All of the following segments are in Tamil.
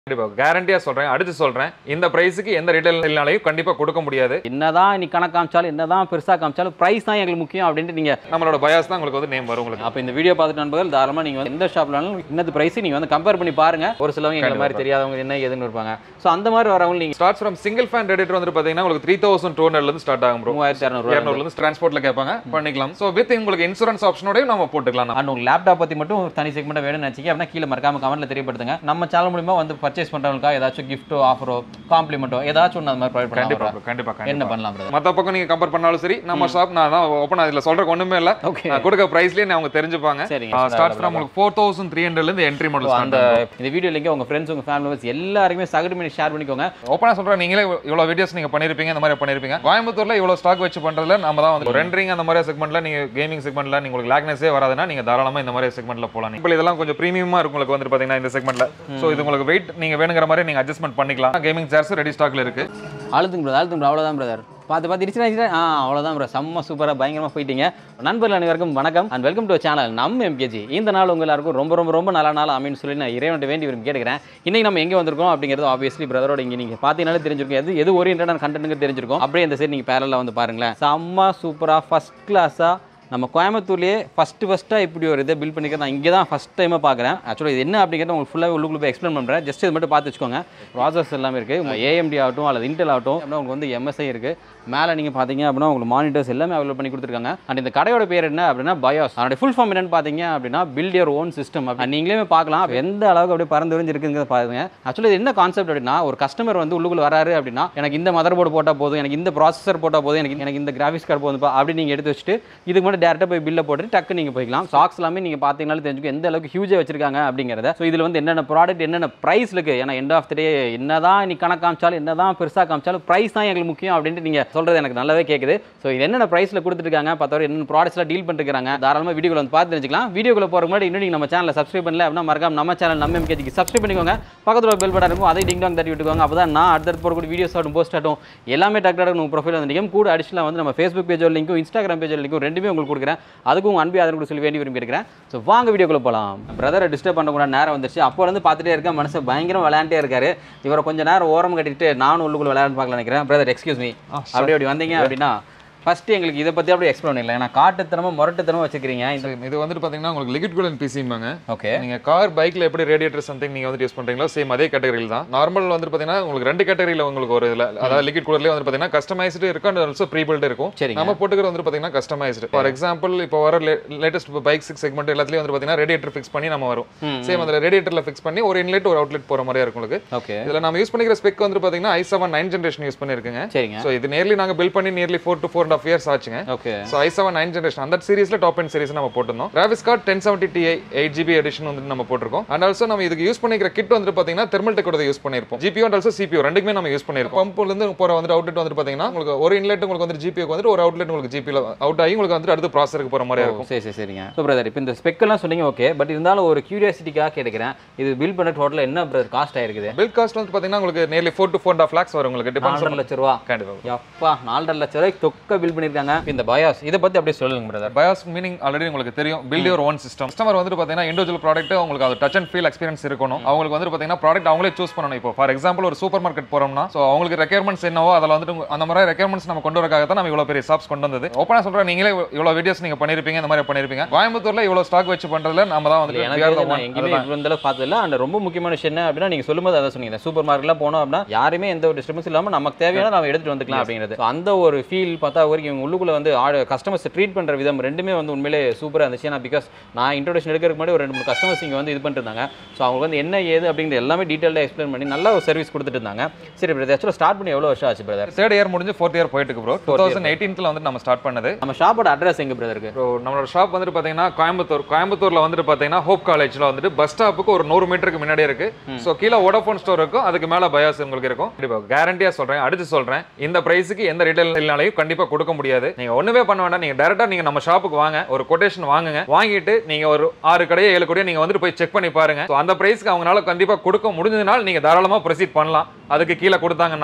கண்டிப்பா கேரண்டியா சொல்றேன் அடிச்சு சொல்றேன் இந்த பிரைஸுக்கு எந்த ரீட்டைல்னாலையும் கண்டிப்பா கொடுக்க முடியாது என்னதான் நீ கணக்கு காமிச்சாலும் என்னதான் பெருசா காமிச்சாலும் பிரைஸ் தான் எங்களுக்கு முக்கியம் அப்படின்ட்டு நீங்க நம்மளோட பயாஸ் தான் உங்களுக்கு வந்து நேம் வரும் உங்களுக்கு அப்ப இந்த வீடியோ பார்த்துட்டு நண்பர்கள் தாராளமா நீங்க வந்து எந்த ஷாப்லனாலும் இன்னது பிரைஸ் நீங்க வந்து கம்பேர் பண்ணி பாருங்க ஒரு சிலவங்க எங்களை மாதிரி தெரியாதவங்க என்ன ஏதுன்னு இருப்பாங்க சோ அந்த மாதிரி வரவங்க நீங்க starts from single fan radiator வந்து பாத்தீங்கன்னா உங்களுக்கு த்ரீ தௌசண்ட் டூ ஹண்ட்ரட்ல இருந்து ஸ்டார்ட் ஆகும் ப்ரோ மூவாயிரத்தி இரநூறுவா இரநூறுல இருந்து டிரான்ஸ்போர்ட்ல கேட்பாங்க பண்ணிக்கலாம் சோ வித் உங்களுக்கு இன்சூரன்ஸ் ஆப்ஷனோடய நம்ம போட்டுக்கலாம் நம்ம. அண்ட் உங்க லேப்டாப் பத்தி மட்டும் ஒரு தனி செக்மெண்ட் வேணும்னு நினைச்சீங்க அப்படின்னா கீழே மறக்காம கமெண்ட்ல தெரியப்படுத்துங்க நம்ம சேனல் மூலியமா வந்து பர்ச்சேஸ் பண்றவங்களுக்கா ஏதாச்சும் கிஃப்ட்டோ ஆஃபரோ காம்ப்ளிமெண்ட்டோ ஏதாச்சும் ஒன்று அந்த மாதிரி ப்ரொவைட் கண்டிப்பா பண்ணலாம் bro, கண்டிப்பா என்ன கண்டிப்பா பண்ணலாம் பிரதர் மத்த பக்கம் நீங்க கம்பேர் பண்ணாலும் சரி நம்ம ஷாப் நான் தான் ஓப்பன் அதுல சொல்றதுக்கு ஒண்ணுமே இல்ல ஓகே நான் கொடுக்க பிரைஸ்லயே அவங்க தெரிஞ்சுப்பாங்க சரிங்க ஸ்டார்ட் ஃப்ரம் உங்களுக்கு ஃபோர் தௌசண்ட் த்ரீ ஹண்ட்ரட்ல இருந்து என்ட்ரி மாடல் அந்த இந்த வீடியோ லிங்க் உங்க ஃப்ரெண்ட்ஸ் உங்க ஃபேமிலி மெம்பர்ஸ் எல்லாருமே சகடு பண்ணி ஷேர் பண்ணிக்கோங்க ஓப்பனா சொல்றேன் நீங்களே இவ்வளவு வீடியோஸ் நீங்க பண்ணிருப்பீங்க இந்த மாதிரி பண்ணிருப்பீங்க கோயம்புத்தூர்ல இவ்வளவு ஸ்டாக் வச்சு பண்றதுல நம்ம தான் வந்து ரெண்டரிங் அந்த மாதிரி செக்மெண்ட்ல நீங்க கேமிங் செக்மெண்ட்ல நீங்க உங்களுக்கு லேக்னஸே வராதுன்னா நீங்க தாராளமா இந்த மாதிரி செக்மெண்ட்ல போலாம் இப்போ இதெல்லாம் கொஞ்சம் பிரீமியமா இருக்கும் உங்களுக்கு வந்து பாத்தீங்கன்னா இந்த செக்மெண்ட்ல சோ இது உங்களுக்கு வெயிட் நீங்க வேணுங்கிற மாதிரி நீங்க அட்ஜஸ்ட்மெண்ட் பண்ணிக்கலாம் கேமிங் சேர்ஸ் ரெடி ஸ்டாக்ல இருக்கு அழுத்துங்க பிரதர் அழுத்துங்க bro. அவ்வளவுதான் பிரதர் பார்த்து பார்த்து இடிச்சு ஆ அவ்வளோதான் ப்ரோ செம்ம சூப்பராக பயங்கரமாக போயிட்டீங்க நண்பர்கள் அனைவருக்கும் வணக்கம் அண்ட் வெல்கம் டு சேனல் நம்ம எம்கேஜி இந்த நாள் உங்க எல்லாருக்கும் ரொம்ப ரொம்ப ரொம்ப நல்ல நாள் அமைன்னு சொல்லி நான் இறைவன்ட்ட வேண்டி விரும்பி கேட்குறேன் இன்னைக்கு நம்ம எங்கே வந்திருக்கோம் அப்படிங்கிறது ஆப்வியஸ்லி பிரதரோட இங்கே நீங்கள் பார்த்தீங்கனாலே தெரிஞ்சிருக்கும் எது எது ஓரியன்டான கண்டென்ட்டுங்க தெரிஞ்சிருக்கும் அப்படியே இந்த சைடு நீங்கள் பேரலில் வந்து பாருங்களேன் செம்ம சூப்பராக ஃபஸ்ட் கிளாஸாக நம்ம கோயம்புத்தூர்லேயே ஃபஸ்ட்டு ஃபஸ்ட்டாக இப்படி ஒரு இதை பில்ட் பண்ணிக்கிறது நான் இங்கே தான் ஃபஸ்ட் டைமாக பார்க்குறேன் ஆக்சுவலாக இது என்ன அப்படிங்கிறத உங்களுக்கு ஃபுல்லாக உள்ளுக்குள்ள போய் எக்ஸ்பிளைன் பண்ணுறேன் ஜஸ்ட் இது மட்டும் பார்த்து வச்சுக்கோங்க ப்ராசஸ் எல்லாமே இருக்குது ஏஎம்டி ஆகட்டும் அல்லது இன்டெல் ஆகட்டும் அப்படின்னா உங்களுக்கு வந்து எம்எஸ்ஐ இருக்குது மேலே நீங்கள் பார்த்தீங்க அப்படின்னா உங்களுக்கு மானிட்டர்ஸ் எல்லாமே அவைலபிள் பண்ணி கொடுத்துருக்காங்க அண்ட் இந்த கடையோட பேர் என்ன அப்படின்னா பயோஸ் அதோட ஃபுல் ஃபார்ம் என்னன்னு பார்த்தீங்க அப்படின்னா பில்ட் யர் ஓன் சிஸ்டம் அப்படி நீங்களே பார்க்கலாம் எந்த அளவுக்கு அப்படியே பறந்து விரிஞ்சு இருக்குங்கிறத பாருங்க ஆக்சுவலி இது என்ன கான்செப்ட் அப்படின்னா ஒரு கஸ்டமர் வந்து உள்ளுக்குள்ள வராரு அப்படின்னா எனக்கு இந்த மதர் போர்டு போட்டால் போதும் எனக்கு இந்த ப்ராசஸர் போட்டால் போதும் எனக்கு எனக்கு இந்த கிராஃபிக்ஸ் கார்டு போதும் அப்படி நீங்கள் எடுத்து வச்சுட்டு இதுக்கு மட்டும் டேரெக்டாக போய் பில்லை போட்டு டக்கு நீங்கள் போய்க்கலாம் சாக்ஸ் எல்லாமே நீங்கள் பார்த்தீங்கனாலும் தெரிஞ்சுக்கும் எந்த அளவுக்கு ஹியூஜாக வச்சிருக்காங்க அப்படிங்கிறத ஸோ இதில் வந்து என்னென்ன ப்ராடக்ட் என்னென்ன ப்ரைஸ் இருக்கு ஏன்னா எண்ட் ஆஃப் த டே என்னதான் நீ கணக்கு காமிச்சாலும் என்னதான் பெருசாக காமிச்சாலும் ப்ரைஸ் தான் எங்களுக்கு முக்கியம் அப்படின்ட்டு நீங்கள் சொல்கிறது எனக்கு நல்லாவே கேட்குது ஸோ இது என்னென்ன ப்ரைஸில் கொடுத்துருக்காங்க பார்த்தவரை என்னென்ன ப்ராடக்ட்ஸ்லாம் டீல் பண்ணிருக்காங்க தாராளமாக வீடியோவில் வந்து பார்த்து தெரிஞ்சுக்கலாம் வீடியோக்குள்ள போகிற முன்னாடி இன்னும் நீங்கள் நம்ம சேனலை சப்ஸ்கிரைப் பண்ணல அப்படின்னா மறக்காம நம்ம சேனல் நம்ம எம்கேஜிக்கு சப்ஸ்கிரைப் பண்ணிக்கோங்க பக்கத்தில் பெல் பட்டன் இருக்கும் அதை டிங் டாங் தட்டி விட்டுக்கோங்க அப்போ தான் நான் அடுத்தடுத்து போடக்கூடிய வீடியோஸ் ஆகட்டும் போஸ்ட் ஆகட்டும் எல்லாமே டக்கு உங்கள் ப்ரொஃபைல் வந்து நிற்கும் கூட அடிஷனலாக வந்து நம்ம ஃபேஸ்புக் பேஜோட லிங்க்கும் இன்ஸ்டாகிராம் பேஜோட லிங்க்கும் ரெண்டுமே உங்களுக்கு கொடுக்குறேன் அதுக்கும் உங்கள் அன்பு அதற்கு சொல்லி வேண்டி விரும்பி இருக்கிறேன் ஸோ வாங்க வீடியோக்குள்ள போகலாம் பிரதரை டிஸ்டர்ப் பண்ணக்கூட நேரம் வந்துருச்சு அப்போ வந்து பார்த்துட்டே இருக்கேன் மனசு பயங்கரம் விளையாண்டே இருக்காரு இவரை கொஞ்ச நேரம் ஓரம் கட்டிட்டு நானும் உள்ளுக்குள்ள விளையாண்டு பார்க்கலாம் நினைக்கிறேன் பிரதர் எக்ஸ்கியூஸ் மீ அப்படி அப்படி வந்தீங்க அப்படின்னா ஃபர்ஸ்ட் எங்களுக்கு இதை பற்றி அப்படியே எக்ஸ்பிளைன் பண்ணல ஏன்னா காட்டுத்தனமா முரட்டுத்தனமா வச்சுக்கிறீங்க இந்த இது வந்துட்டு பாத்தீங்கன்னா உங்களுக்கு லிக்விட் கூலன் பிசிம்பாங்க ஓகே நீங்க கார் பைக்ல எப்படி ரேடியேட்டர் சம்திங் நீங்க வந்து யூஸ் பண்றீங்களோ சேம் அதே கேட்டகரியில் தான் நார்மல் வந்து பாத்தீங்கன்னா உங்களுக்கு ரெண்டு கேட்டகரியில உங்களுக்கு ஒரு இதுல அதாவது லிக்விட் கூலர்லயே வந்து பாத்தீங்கன்னா கஸ்டமைஸ்டு இருக்கும் அண்ட் ஆல்சோ ப்ரீ பில்ட் இருக்கும் சரிங்க. நம்ம போட்டுக்கிறது வந்து பாத்தீங்கன்னா கஸ்டமைஸ்டு ஃபார் எக்ஸாம்பிள் இப்போ வர லேட்டஸ்ட் பைக் சிக்ஸ் செக்மெண்ட் எல்லாத்துலயும் வந்து பாத்தீங்கன்னா ரேடியேட்டர் ஃபிக்ஸ் பண்ணி நம்ம வரும் சேம் அதுல ரேடியேட்டர்ல ஃபிக்ஸ் பண்ணி ஒரு இன்லெட் ஒரு அவுட்லெட் போற மாதிரியா இருக்கும் உங்களுக்கு ஓகே இதுல நம்ம யூஸ் பண்ணிக்கிற ஸ்பெக் வந்து பாத்தீங்கன்னா I seven nine generation use பண்ணிருக்குங்க சரிங்க ஸோ இது நேர்லி நாங்க பில் பண்ணி nearly four to four and half years ஆச்சுங்க okay so I seven nine generation அந்த சீரிஸ்ல டாப் அண்ட் சீரிஸ் நம்ம போட்டிருந்தோம் graphics card ten seventy TI eight GB edition வந்து நம்ம போட்டிருக்கோம் அண்ட் ஆல்சோ நம்ம இதுக்கு யூஸ் பண்ணிக்கிற கிட் வந்து பாத்தீங்கன்னா தெர்மல் டெக்கோட யூஸ் பண்ணிருப்போம் ஜிபிஓ அண்ட் ஆல்சோ சிபிஓ ரெண்டுக்குமே நம்ம யூஸ் பண்ணிருப்போம் பம்ப்ல இருந்து போற வந்து அவுட்லெட் வந்து பாத்தீங்கன்னா உங்களுக்கு ஒரு இன்லெட் உங்களுக்கு வந்து ஜிபிஓக்கு வந்து ஒரு அவுட்லெட் உங்களுக்கு ஜிபியில் அவுட் ஆகி உங்களுக்கு வந்து அடுத்து ப்ராசருக்கு போற மாதிரி இருக்கும் சரி சரி சரிங்க ஸோ பிரதர் இப்போ இந்த ஸ்பெக்கெல்லாம் சொன்னீங்க ஓகே பட் இருந்தாலும் ஒரு கியூரியாசிட்டிக்காக கேட்குறேன் இது பில் பண்ண டோட்டலாக என்ன பிரதர் காஸ்ட் ஆயிருக்குது பில் காஸ்ட் வந்து பாத்தீங்கன்னா உங்களுக்கு nearly four to four and half lakhs வரும் உங்களுக்கு டிபெண்ட்ஸ் நாலரை லட்ச ரூபா கண்டிப்பா எப்பா நாலரை லட்ச ரூபாய்க்கு தொக்க பில் பண்ணியிருக்காங்க இந்த பயாஸ் இதை பற்றி அப்படியே சொல்லுங்க பிரதர் பயாஸ் மீனிங் ஆல்ரெடி உங்களுக்கு தெரியும் build your own system customer வந்து பாத்தீங்கன்னா இண்டிவிஜுவல் ப்ராடக்ட் உங்களுக்கு அது டச் அண்ட் ஃபீல் எக்ஸ்பீரியன்ஸ் இருக்கணும் அவங்களுக்கு வந்து பாத்தீங்கன்னா ப்ராடக்ட் அவங்களே சூஸ் பண்ணணும் இப்போ ஃபார் எக்ஸாம்பிள் ஒரு சூப்பர் மார்க்கெட் போறோம்னா ஸோ அவங்களுக்கு ரெக்யர்மெண்ட்ஸ் என்னவோ அதில் வந்துட்டு உங்க- அந்த மாதிரி ரெக்யர்மெண்ட்ஸ் நம்ம கொண்டு வரக்காக தான் நம்ம இவ்வளவு பெரிய ஷாப்ஸ் கொண்டு வந்தது ஓப்பனா சொல்றேன் நீங்களே இவ்வளவு வீடியோஸ் நீங்க பண்ணிருப்பீங்க இந்த மாதிரி பண்ணிருப்பீங்க கோயம்புத்தூர்ல இவ்வளவு ஸ்டாக் வச்சு பண்றதுல நம்ம தான் வந்து எனக்கு we are the தெரிஞ்சு நான் one. எங்கேயுமே அதுதான். இப்படி இருந்தாலும் பார்த்ததில்ல அண்ட் ரொம்ப முக்கியமான விஷயம் என்ன அப்படின்னா நீங்கள் சொல்லும்போது அதை சொன்னீங்க சூப்பர் மார்க்கெட்லாம் போனோம் அப்படின்னா யாருமே எந்த ஒரு டிஸ்டர்பன்ஸ் இல்லாமல் நமக்கு தேவையான நம்ம எடுத்துட்டு வந்துக்கலாம் அப்படிங்கிறது So, அந்த ஒரு ஃபீல் பார்த்தா வரைக்கும் இவங்க உள்ளுக்குள்ள வந்து கஸ்டமர்ஸ் ட்ரீட் பண்ணுற விதம் ரெண்டுமே வந்து உண்மையிலே சூப்பராக இருந்துச்சு ஏன்னா பிகாஸ் நான் இன்ட்ரோடக்ஷன் எடுக்கிறதுக்கு முன்னாடி ஒரு ரெண்டு மூணு கஸ்டமர்ஸ் இங்கே வந்து இது பண்ணிருந்தாங்க ஸோ அவங்க வந்து என்ன ஏது அப்படிங்கிறது எல்லாமே டீட்டெயிலாக எக்ஸ்பிளைன் பண்ணி நல்ல ஒரு சர்வீஸ் கொடுத்துட்டு இருந்தாங்க சரி பிரதர் ஆக்சுவலாக ஸ்டார்ட் பண்ணி எவ்வளோ வருஷம் ஆச்சு பிரதர் தேர்ட் இயர் முடிஞ்சு ஃபோர்த் இயர் போயிட்டு இருக்கு ப்ரோ டூ தௌசண்ட் எயிட்டீன்ல வந்து நம்ம ஸ்டார்ட் பண்ணது நம்ம ஷாப்போட அட்ரஸ் எங்கே பிரதர் இருக்கு ஸோ நம்மளோட ஷாப் வந்துட்டு பார்த்தீங்கன்னா கோயம்புத்தூர் கோயம்புத்தூர்ல வந்துட்டு பார்த்தீங்கன்னா ஹோப் காலேஜ்ல வந்துட்டு பஸ் ஸ்டாப்புக்கு ஒரு நூறு மீட்டருக்கு முன்னாடியே இருக்கு ஸோ கீழே வோடஃபோன் ஸ்டோர் இருக்கும் அதுக்கு மேல பயாஸ் உங்களுக்கு இருக்கும் கண்டிப்பா கேரண்டியா சொல்றேன் அடிச்சு சொல்றேன் இந்த பிரைஸுக்கு எந்த ரீட்டைல்னாலையும் கண்டிப்பா கொடுக்க முடியாது நீங்க ஒண்ணுமே பண்ண வேண்டாம் நீங்க டேரக்டா நீங்க நம்ம ஷாப்புக்கு வாங்க ஒரு கொட்டேஷன் வாங்குங்க வாங்கிட்டு நீங்க ஒரு ஆறு கடையோ ஏழு கடையோ நீங்க வந்துட்டு போய் செக் பண்ணி பாருங்க So, அந்த பிரைஸ்க்கு அவங்களால கண்டிப்பா கொடுக்க முடிஞ்சதுனால் நீங்க தாராளமா ப்ரொசீட் பண்ணலாம் அதுக்கு கீழே கொடுத்தாங்கனால்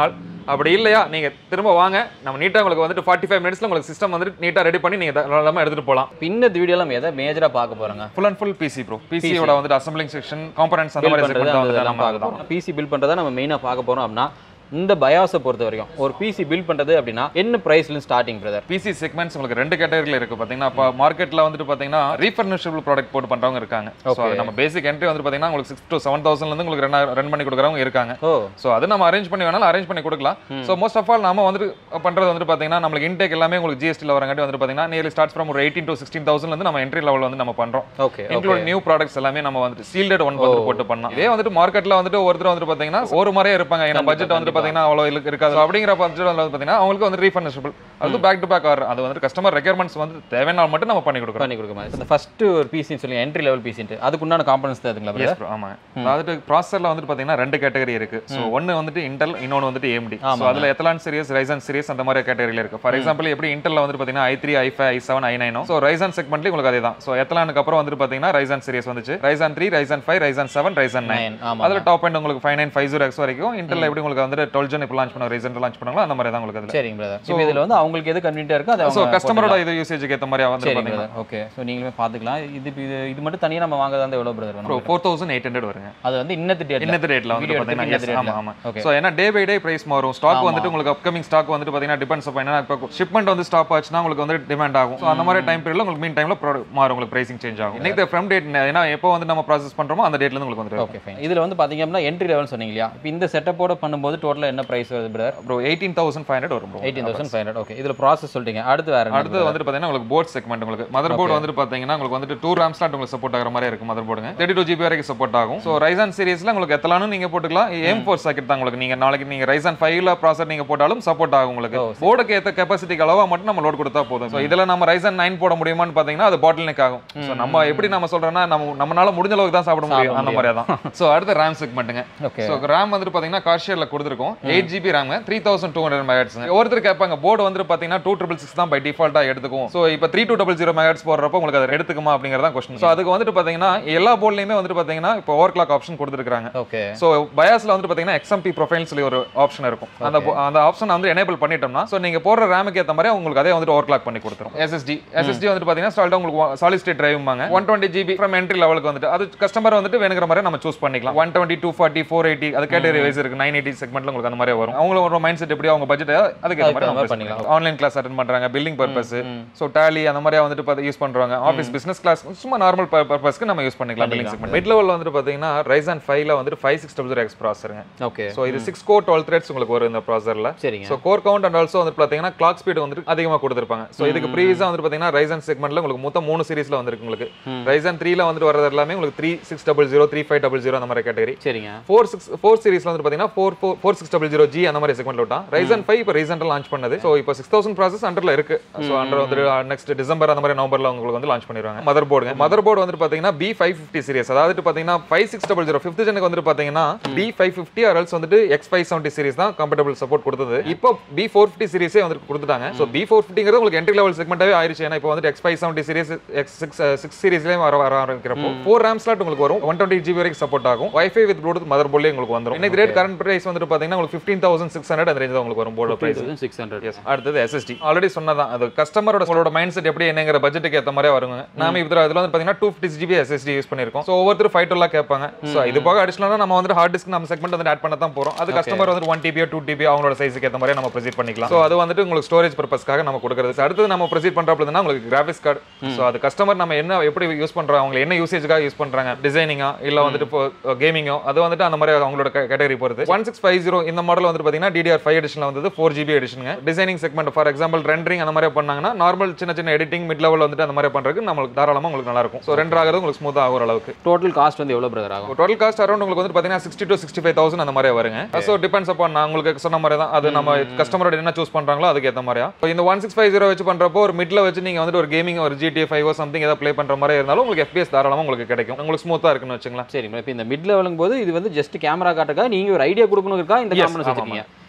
அப்படி இல்லையா நீங்க திரும்ப வாங்க நம்ம நீட்டா உங்களுக்கு வந்துட்டு ஃபார்ட்டி ஃபைவ் மினிட்ஸ்ல உங்களுக்கு சிஸ்டம் வந்துட்டு நீட்டா ரெடி பண்ணி நீங்க தாராளமா எடுத்துட்டு போகலாம் பின்ன வீடியோல நம்ம எதை மேஜரா பார்க்க போறோங்க full and full PC bro பிசியோட வந்துட்டு அசம்பிளிங் செக்ஷன் காம்பனன்ஸ் அந்த மாதிரி செக்மெண்ட் வந்துட்டு நம்ம அதுதான் பிசி பில் பண்றதை நம்ம மெயினா பார்க்க போறோம் அப்படின்னா இந்த பயாஸை பொறுத்த வரைக்கும் ஒரு பிசி பில் பண்றது அப்படின்னா என்ன பிரைஸ்ல ஸ்டார்டிங் பிரதர் பிசி செக்மெண்ட்ஸ் உங்களுக்கு ரெண்டு கேட்டகரியில் இருக்கு பாத்தீங்கன்னா இப்போ மார்க்கெட்ல வந்துட்டு பாத்தீங்கன்னா ரீஃபர்னிஷபிள் ப்ராடக்ட் போட்டு பண்றவங்க இருக்காங்க ஸோ நம்ம பேசிக் என்ட்ரி வந்து பாத்தீங்கன்னா உங்களுக்கு சிக்ஸ் டு செவன் தௌசண்ட்ல இருந்து உங்களுக்கு ரன் ரன் பண்ணி கொடுக்குறவங்க இருக்காங்க ஓ ஸோ அது நம்ம அரேஞ்ச் பண்ணி வேணாலும் அரேஞ்ச் பண்ணி கொடுக்கலாம் ஸோ மோஸ்ட் ஆஃப் ஆல் நாம வந்துட்டு பண்றது வந்துட்டு பாத்தீங்கன்னா நம்மளுக்கு இன்டேக் எல்லாமே உங்களுக்கு ஜிஎஸ்டியில் வரங்காட்டி வந்துட்டு பாத்தீங்கன்னா நியர்லி ஸ்டார்ட் ஃப்ரம் ஒரு எயிட்டீன் டு சிக்ஸ்டீன் தௌசண்ட்ல இருந்து நம்ம என்ட்ரி லெவல் வந்து நம்ம பண்றோம் ஓகே இன்க்ளூட் நியூ ப்ராடக்ட்ஸ் எல்லாமே நம்ம வந்துட்டு சீல்டட் ஒன் வந்து போட்டு பண்ணலாம் இதே வந்துட்டு மார்க்கெட்ல வந்துட்டு ஒருத்தர் வந்துட்டு பாத்தீங்கன்னா ஒரு மாதிரியே இருப்பாங்க ஏன்னா பட்ஜெட் வந்துட்டு பாத்தீங்கன்னா அவ்வளவு இல்ல- இருக்காது So அப்படிங்கிற பட்ஜெட் வந்து பாத்தீங்கன்னா அவங்களுக்கு வந்து ரீஃபண்டபிள் அது பேக் டு பேக் வரும் அது வந்து கஸ்டமர் ரெக்யர்மெண்ட்ஸ் வந்து தேவையான மட்டும் நம்ம பண்ணி கொடுக்குறோம் பண்ணி கொடுக்க மாதிரி இந்த ஃபர்ஸ்ட் ஒரு பிசின்னு சொல்லி என்ட்ரி லெவல் பிசின்ட்டு அதுக்குண்டான காம்பனன்ஸ் தான் இதுங்களா Yes பிரதர் bro, ஆமாங்க அதாவது ப்ராசஸர்ல வந்துட்டு பாத்தீங்கன்னா ரெண்டு கேட்டகரி இருக்கு ஸோ ஒன்னு வந்துட்டு இன்டெல் இன்னொன்னு வந்துட்டு ஏஎம்டி ஸோ அதுல எத்தலான் சீரியஸ் ரைசன் சீரியஸ் அந்த மாதிரி கேட்டகரியில இருக்கு ஃபார் எக்ஸாம்பிள் எப்படி இன்டெல்ல வந்துட்டு பாத்தீங்கன்னா i three i five i seven i நைனோ ஸோ ரைசன் செக்மெண்ட்ல உங்களுக்கு அதே தான் ஸோ எத்தலானுக்கு அப்புறம் வந்துட்டு பாத்தீங்கன்னா ரைசன் சீரியஸ் வந்துச்சு Ryzen three Ryzen five Ryzen seven Ryzen nine nine ஆமா அதுல டாப் எண்ட் உங்களுக்கு five nine five zero X வரைக்கும் இன்டெல் எப்படி உங்களுக்கு வந்துட்டு டுவெல் ஜென் இப்போ லான்ச் பண்ண ரீசெண்ட் லான்ச் பண்ணாங்களோ அந்த மாதிரி தான் உங்களுக்கு அதுல சரிங்க பிரதர் இப்போ இதுல வந்து அவங்களுக்கு எது கன்வீனியா இருக்கோ அது ஸோ அவங்க கஸ்டமரோட இது யூசேஜுக்கு ஏற்ற மாதிரி வந்து சரிங்க பாத்தீங்கன்னா பிரதர் ஓகே ஸோ நீங்களுமே பார்த்துக்கலாம் இது இது இது மட்டும் தனியாக நம்ம வாங்க தான் எவ்வளோ பிரதர் ப்ரோ வேணும் ஃபோர் தௌசண்ட் எயிட் ஹண்ட்ரட் வருங்க அது வந்து இன்னத்து டேட் இன்னத்து ரேட்ல வந்து Video பாத்தீங்கன்னா எடுத்துட்டு yes, இன்னத்து ஆமா ஆமா Okay. சோ ஏன்னா டே பை டே பிரைஸ் மாறும் ஸ்டாக் வந்துட்டு உங்களுக்கு அப்கமிங் ஸ்டாக் வந்துட்டு பாத்தீங்கன்னா டிபெண்ட்ஸ் அப்போ என்ன இப்போ ஷிப்மெண்ட் வந்து ஸ்டாப் ஆச்சுன்னா உங்களுக்கு வந்து டிமாண்ட் ஆகும் ஸோ அந்த மாதிரி டைம் பீரியட்ல உங்களுக்கு மீன் டைம்ல மாறும் உங்களுக்கு பிரைசிங் சேஞ்ச் ஆகும் இன்னைக்கு ஃப்ரம் டேட் ஏன்னா எப்போ வந்து நம்ம ப்ராசஸ் பண்றோமோ அந்த டேட்ல இருந்து உங்களுக்கு வந்து ஓகே ஃபைன் இதில் வந்து பார்த்தீங்க அப்படின்னா என்ட்ரி லெவல் சொன்னீங்க இல்லையா இப்போ இந்த செட்டப்போட பண்ணும்போது டோட்டலாக என்ன ப்ரைஸ் வருது brother bro eighteen thousand five hundred வரும் bro. Eighteen thousand five hundred okay இதில் ப்ராசஸ் சொல்லிட்டீங்க அடுத்து வேறு அடுத்து வந்துட்டு பாத்தீங்கன்னா உங்களுக்கு போர்ட் செக்மெண்ட் உங்களுக்கு மதர் போர்டு வந்துட்டு பாத்தீங்கன்னா உங்களுக்கு வந்துட்டு டூ ரேம் ஸ்லாட் உங்களுக்கு சப்போர்ட் ஆகிற மாதிரி இருக்கும் மதர் போர்டுங்க தேர்ட்டி டூ ஜிபி வரைக்கும் சப்போர்ட் ஆகும் ஸோ ரைசான் சீரிஸ்ல உங்களுக்கு எத்தலானும் நீங்க போட்டுக்கலாம் எம் ஃபோர் சாக்கெட் தான் உங்களுக்கு நீங்க நாளைக்கு நீங்க ரைசான் ஃபைவ்ல ப்ராசர் நீங்க போட்டாலும் சப்போர்ட் ஆகும் உங்களுக்கு போர்டுக்கு ஏற்ற கெப்பாசிட்டிக்கு அளவா மட்டும் நம்ம லோட் கொடுத்தா போதும் ஸோ இதுல நம்ம ரைசான் நைன் போட முடியுமான்னு பாத்தீங்கன்னா அது பாட்டில் நெக் ஆகும் ஸோ நம்ம எப்படி நம்ம சொல்றோம்னா நம்ம நம்மளால முடிஞ்ச அளவுக்கு தான் சாப்பிட முடியும் அந்த மாதிரியா தான் ஸோ அடுத்து ரேம் செக்மெண்ட்டுங்க ஓகே ஸோ ரேம் வந்துட்டு பார்த்தீங்கன்னா கார்ஷியரில் கொடுத்துருக்கோம் eight GB RAM three thousand two hundred megahertz ஒருத்தர் கேட்பாங்க போர்டு வந்துட்டு பார்த்தீங்கன்னா டூ ட்ரிபிள் சிக்ஸ் தான் பை டிஃபால்ட்டாக எடுத்துக்கும் ஸோ இப்போ three two double zero megahertz போடுறப்போ உங்களுக்கு அது எடுத்துக்குமா அப்படிங்கிறதான் கொஸ்டின் ஸோ அதுக்கு வந்துட்டு பார்த்தீங்கன்னா எல்லா போர்ட்லையுமே வந்துட்டு பார்த்தீங்கன்னா இப்போ ஓவர் கிளாக் ஆப்ஷன் கொடுத்துருக்காங்க ஓகே ஸோ பயாஸ்ல வந்துட்டு பார்த்தீங்கன்னா எக்ஸ்எம்பி ப்ரொஃபைல் சொல்லி ஒரு ஆப்ஷன் இருக்கும் அந்த po- அந்த ஆப்ஷன் வந்து எனேபிள் பண்ணிட்டோம்னா ஸோ நீங்க போடுற ரேமுக்கு ஏற்ற மாதிரி உங்களுக்கு அதே வந்துட்டு ஓவர் கிளாக் பண்ணி கொடுத்துரும் எஸ்எஸ்டி எஸ்எஸ்டி வந்துட்டு பார்த்தீங்கன்னா ஸ்டால்ட்டாக உங்களுக்கு சாலிட் ஸ்டேட் டிரைவ்மாங்க one twenty GB from entry லெவலுக்கு வந்துட்டு அது கஸ்டமர் வந்துட்டு வேணுங்கிற மாதிரி நம்ம சூஸ் பண்ணிக்கலாம் one twenty two forty four eighty அது கேட்டகரி வைஸ் இருக்கு நைன் எயிட்டி செக்மெண்ட்ல உங்களுக்கு அந்த மாதிரி வரும் அவங்களும் ஒரு மைண்ட் செட் எப்படி அவங்க பட்ஜெட் அதுக்கு ஏற்ற மாதிரி நம்ம மாதிரி பண்ணிக்கலாம் ஆன்லைன் கிளாஸ் அட்டன் பண்றாங்க பில்லிங் பர்பஸ் ஸோ டேலி அந்த மாதிரி வந்துட்டு பார்த்து யூஸ் பண்றாங்க ஆஃபீஸ் பிசினஸ் கிளாஸ் சும்மா நார்மல் பர்பஸ்க்கு நம்ம யூஸ் பண்ணிக்கலாம் பில்லிங் செக்மெண்ட் மிட் லெவல் வந்துட்டு பார்த்தீங்கன்னா ரைசன் ஃபைவ்ல வந்துட்டு ஃபைவ் சிக்ஸ் டபுள் எக்ஸ் ப்ராசருங்க ஓகே ஸோ இது சிக்ஸ் கோர் டுவெல் த்ரெட்ஸ் உங்களுக்கு வரும் இந்த ப்ராசரில் சரிங்க so core count and also வந்து பார்த்தீங்கன்னா கிளாக் ஸ்பீடு வந்துட்டு அதிகமாக கொடுத்துருப்பாங்க ஸோ இதுக்கு ப்ரீவியஸாக வந்து பார்த்தீங்கன்னா ரைசன் செக்மெண்ட்ல உங்களுக்கு மொத்தம் மூணு சீரிஸ்ல வந்திருக்கு உங்களுக்கு ரைசன் த்ரீல வந்துட்டு வரது எல்லாமே உங்களுக்கு three six double zero three five double zero அந்த மாதிரி கேட்டகரி சரிங்க ஃபோர் சிக்ஸ் ஃபோர் சீரிஸ்ல வந்து பார்த்தீங்கன்னா four four four six double zero G அந்த மாதிரி செக்மெண்ட்ல விட்டான் ரைசன் ஃபைவ் இப்போ ரீசெண்டாக லான்ச் பண்ணது ஸோ இப்போ சிக்ஸ் தௌசண்ட் ப்ராசஸ் அண்டர்ல இருக்கு ஸோ அண்டர் வந்து நெக்ஸ்ட் டிசம்பர் அந்த மாதிரி நவம்பர்ல உங்களுக்கு வந்து லான்ச் பண்ணிடுவாங்க மதர் போர்டு மதர் போர்டு வந்துட்டு பார்த்தீங்கன்னா பி ஃபைவ் ஃபிஃப்டி சீரிஸ் அதாவது பார்த்தீங்கன்னா five six double zero fifth ஜெனுக்கு வந்துட்டு பார்த்தீங்கன்னா பி ஃபைவ் ஃபிஃப்டி அரல்ஸ் வந்துட்டு எக்ஸ் ஃபைவ் செவன்ட்டி சீரிஸ் தான் கம்ஃபர்டபுள் சப்போர்ட் கொடுத்தது இப்போ பி ஃபோர் ஃபிஃப்டி சீரிஸே வந்து கொடுத்துட்டாங்க ஸோ பி ஃபோர் ஃபிஃப்டிங்கிறது உங்களுக்கு என்ட்ரி லெவல் செக்மெண்ட்டாவே ஆயிருச்சு ஏன்னா இப்போ வந்துட்டு X five seventy series X six six சீரிஸ்லேயும் வர வர ஆரம்பிக்கிறப்போ ஃபோர் ரேம் ஸ்லாட் உங்களுக்கு வரும் ஒன் டுவெண்ட்டி ஜிபி வரைக்கும் சப்போர்ட் ஆகும் வைஃபை வித் ப்ளூடூத் மதர் போர்ட்லேயே உங்களுக்கு வந்துரும் இன்னைக்கு ரேட் கரண்ட் பிரைஸ் வந்துட்டு பார்த்தீங்கன்னா உங்களுக்கு ஃபிஃப்டீன் தௌசண்ட் சிக்ஸ் ஹண்ட்ரட் அந்த ரேஞ்ச் தான் உங்களுக்கு வரும் board price six hundred yes அடுத்தது எஸ்எஸ்டி ஆல்ரெடி சொன்னதான் அது கஸ்டமரோட உங்களோட மைண்ட் செட் எப்படி என்னங்கிற பட்ஜெட்டுக்கு ஏற்ற மாதிரி வருங்க நாம இதில் இதில் வந்து பார்த்தீங்கன்னா two fifty GB SSD use பண்ணியிருக்கோம் ஸோ ஒவ்வொருத்தர் ஃபைவ் டுவெல்லாம் கேட்பாங்க ஸோ இது போக அடிஷனலாக நம்ம வந்து ஹார்ட் டிஸ்க் நம்ம செக்மெண்ட் வந்து ஆட் பண்ண தான் போகிறோம் அது கஸ்டமர் வந்து ஒன் டிபியோ டூ டிபி அவங்களோட சைஸுக்கு ஏற்ற மாதிரி நம்ம ப்ரொசீட் பண்ணிக்கலாம் ஸோ அது வந்துட்டு உங்களுக்கு ஸ்டோரேஜ் பர்பஸ்க்காக நம்ம கொடுக்குறது அடுத்தது நம்ம ப்ரொசீட் பண்ணுறப்ப உங்களுக்கு கிராஃபிக்ஸ் கார்டு ஸோ அது கஸ்டமர் நம்ம என்ன எப்படி யூஸ் பண்ணுறோம் அவங்க என்ன யூசேஜ்க்காக யூஸ் பண்ணுறாங்க டிசைனிங்கா இல்லை வந்துட்டு இப்போ கேமிங்கோ அது வந்துட்டு அந்த மாதிரி அவங்களோட கேட்டகரி பொறுத்து ஒன் சிக்ஸ் ஃபைவ் ஜீரோ இந்த மாடல் வந்து பார்த்தீங்கன்னா டிடிஆர் ஃபைவ் எடிஷனில் வந்து ஃபோர் ஜிபி எடிஷனுங்க designing segment for example rendering அந்த மாதிரி பண்ணாங்கன்னா நார்மல் சின்ன சின்ன எடிட்டிங் மிட் லெவல் வந்துட்டு அந்த மாதிரி பண்ணுறதுக்கு நம்மளுக்கு தாராளமாக உங்களுக்கு நல்லா இருக்கும் ஸோ ரெண்டர் ஆகிறது உங்களுக்கு ஸ்மூத் ஆகிற அளவுக்கு டோட்டல் காஸ்ட் வந்து எவ்வளோ பிரதர் ஆகும் டோட்டல் காஸ்ட் அரௌண்ட் உங்களுக்கு வந்து பார்த்தீங்கன்னா sixty to sixty five thousand அந்த மாதிரி வருங்க ஸோ டிபெண்ட்ஸ் அப்பான் நான் உங்களுக்கு சொன்ன மாதிரி தான் அது நம்ம கஸ்டமரோட என்ன சூஸ் பண்ணுறாங்களோ அதுக்கு ஏற்ற மாதிரியா இப்போ இந்த ஒன் சிக்ஸ் ஃபைவ் ஜீரோ வச்சு பண்ணுறப்போ ஒரு மிட்ல வச்சு நீங்கள் வந்துட்டு ஒரு கேமிங் ஒரு ஜிடி ஃபைவ் சம்திங் ஏதாவது ப்ளே பண்ணுற மாதிரி இருந்தாலும் உங்களுக்கு எஃபிஎஸ் தாராளமாக உங்களுக்கு கிடைக்கும் உங்களுக்கு ஸ்மூத்தாக இருக்குன்னு வச்சுங்களேன் சரி இப்போ இந்த மிட் லெவலுங்க போது இது வந்து ஜஸ்ட் கேமரா காட்டுக்கா நீங்க ஒரு ஐடியா கொடுக்கணும் இருக்கா இந்த Yes, காம்பனன்ஸ் ஆமா, வச்சிருக்கீங்க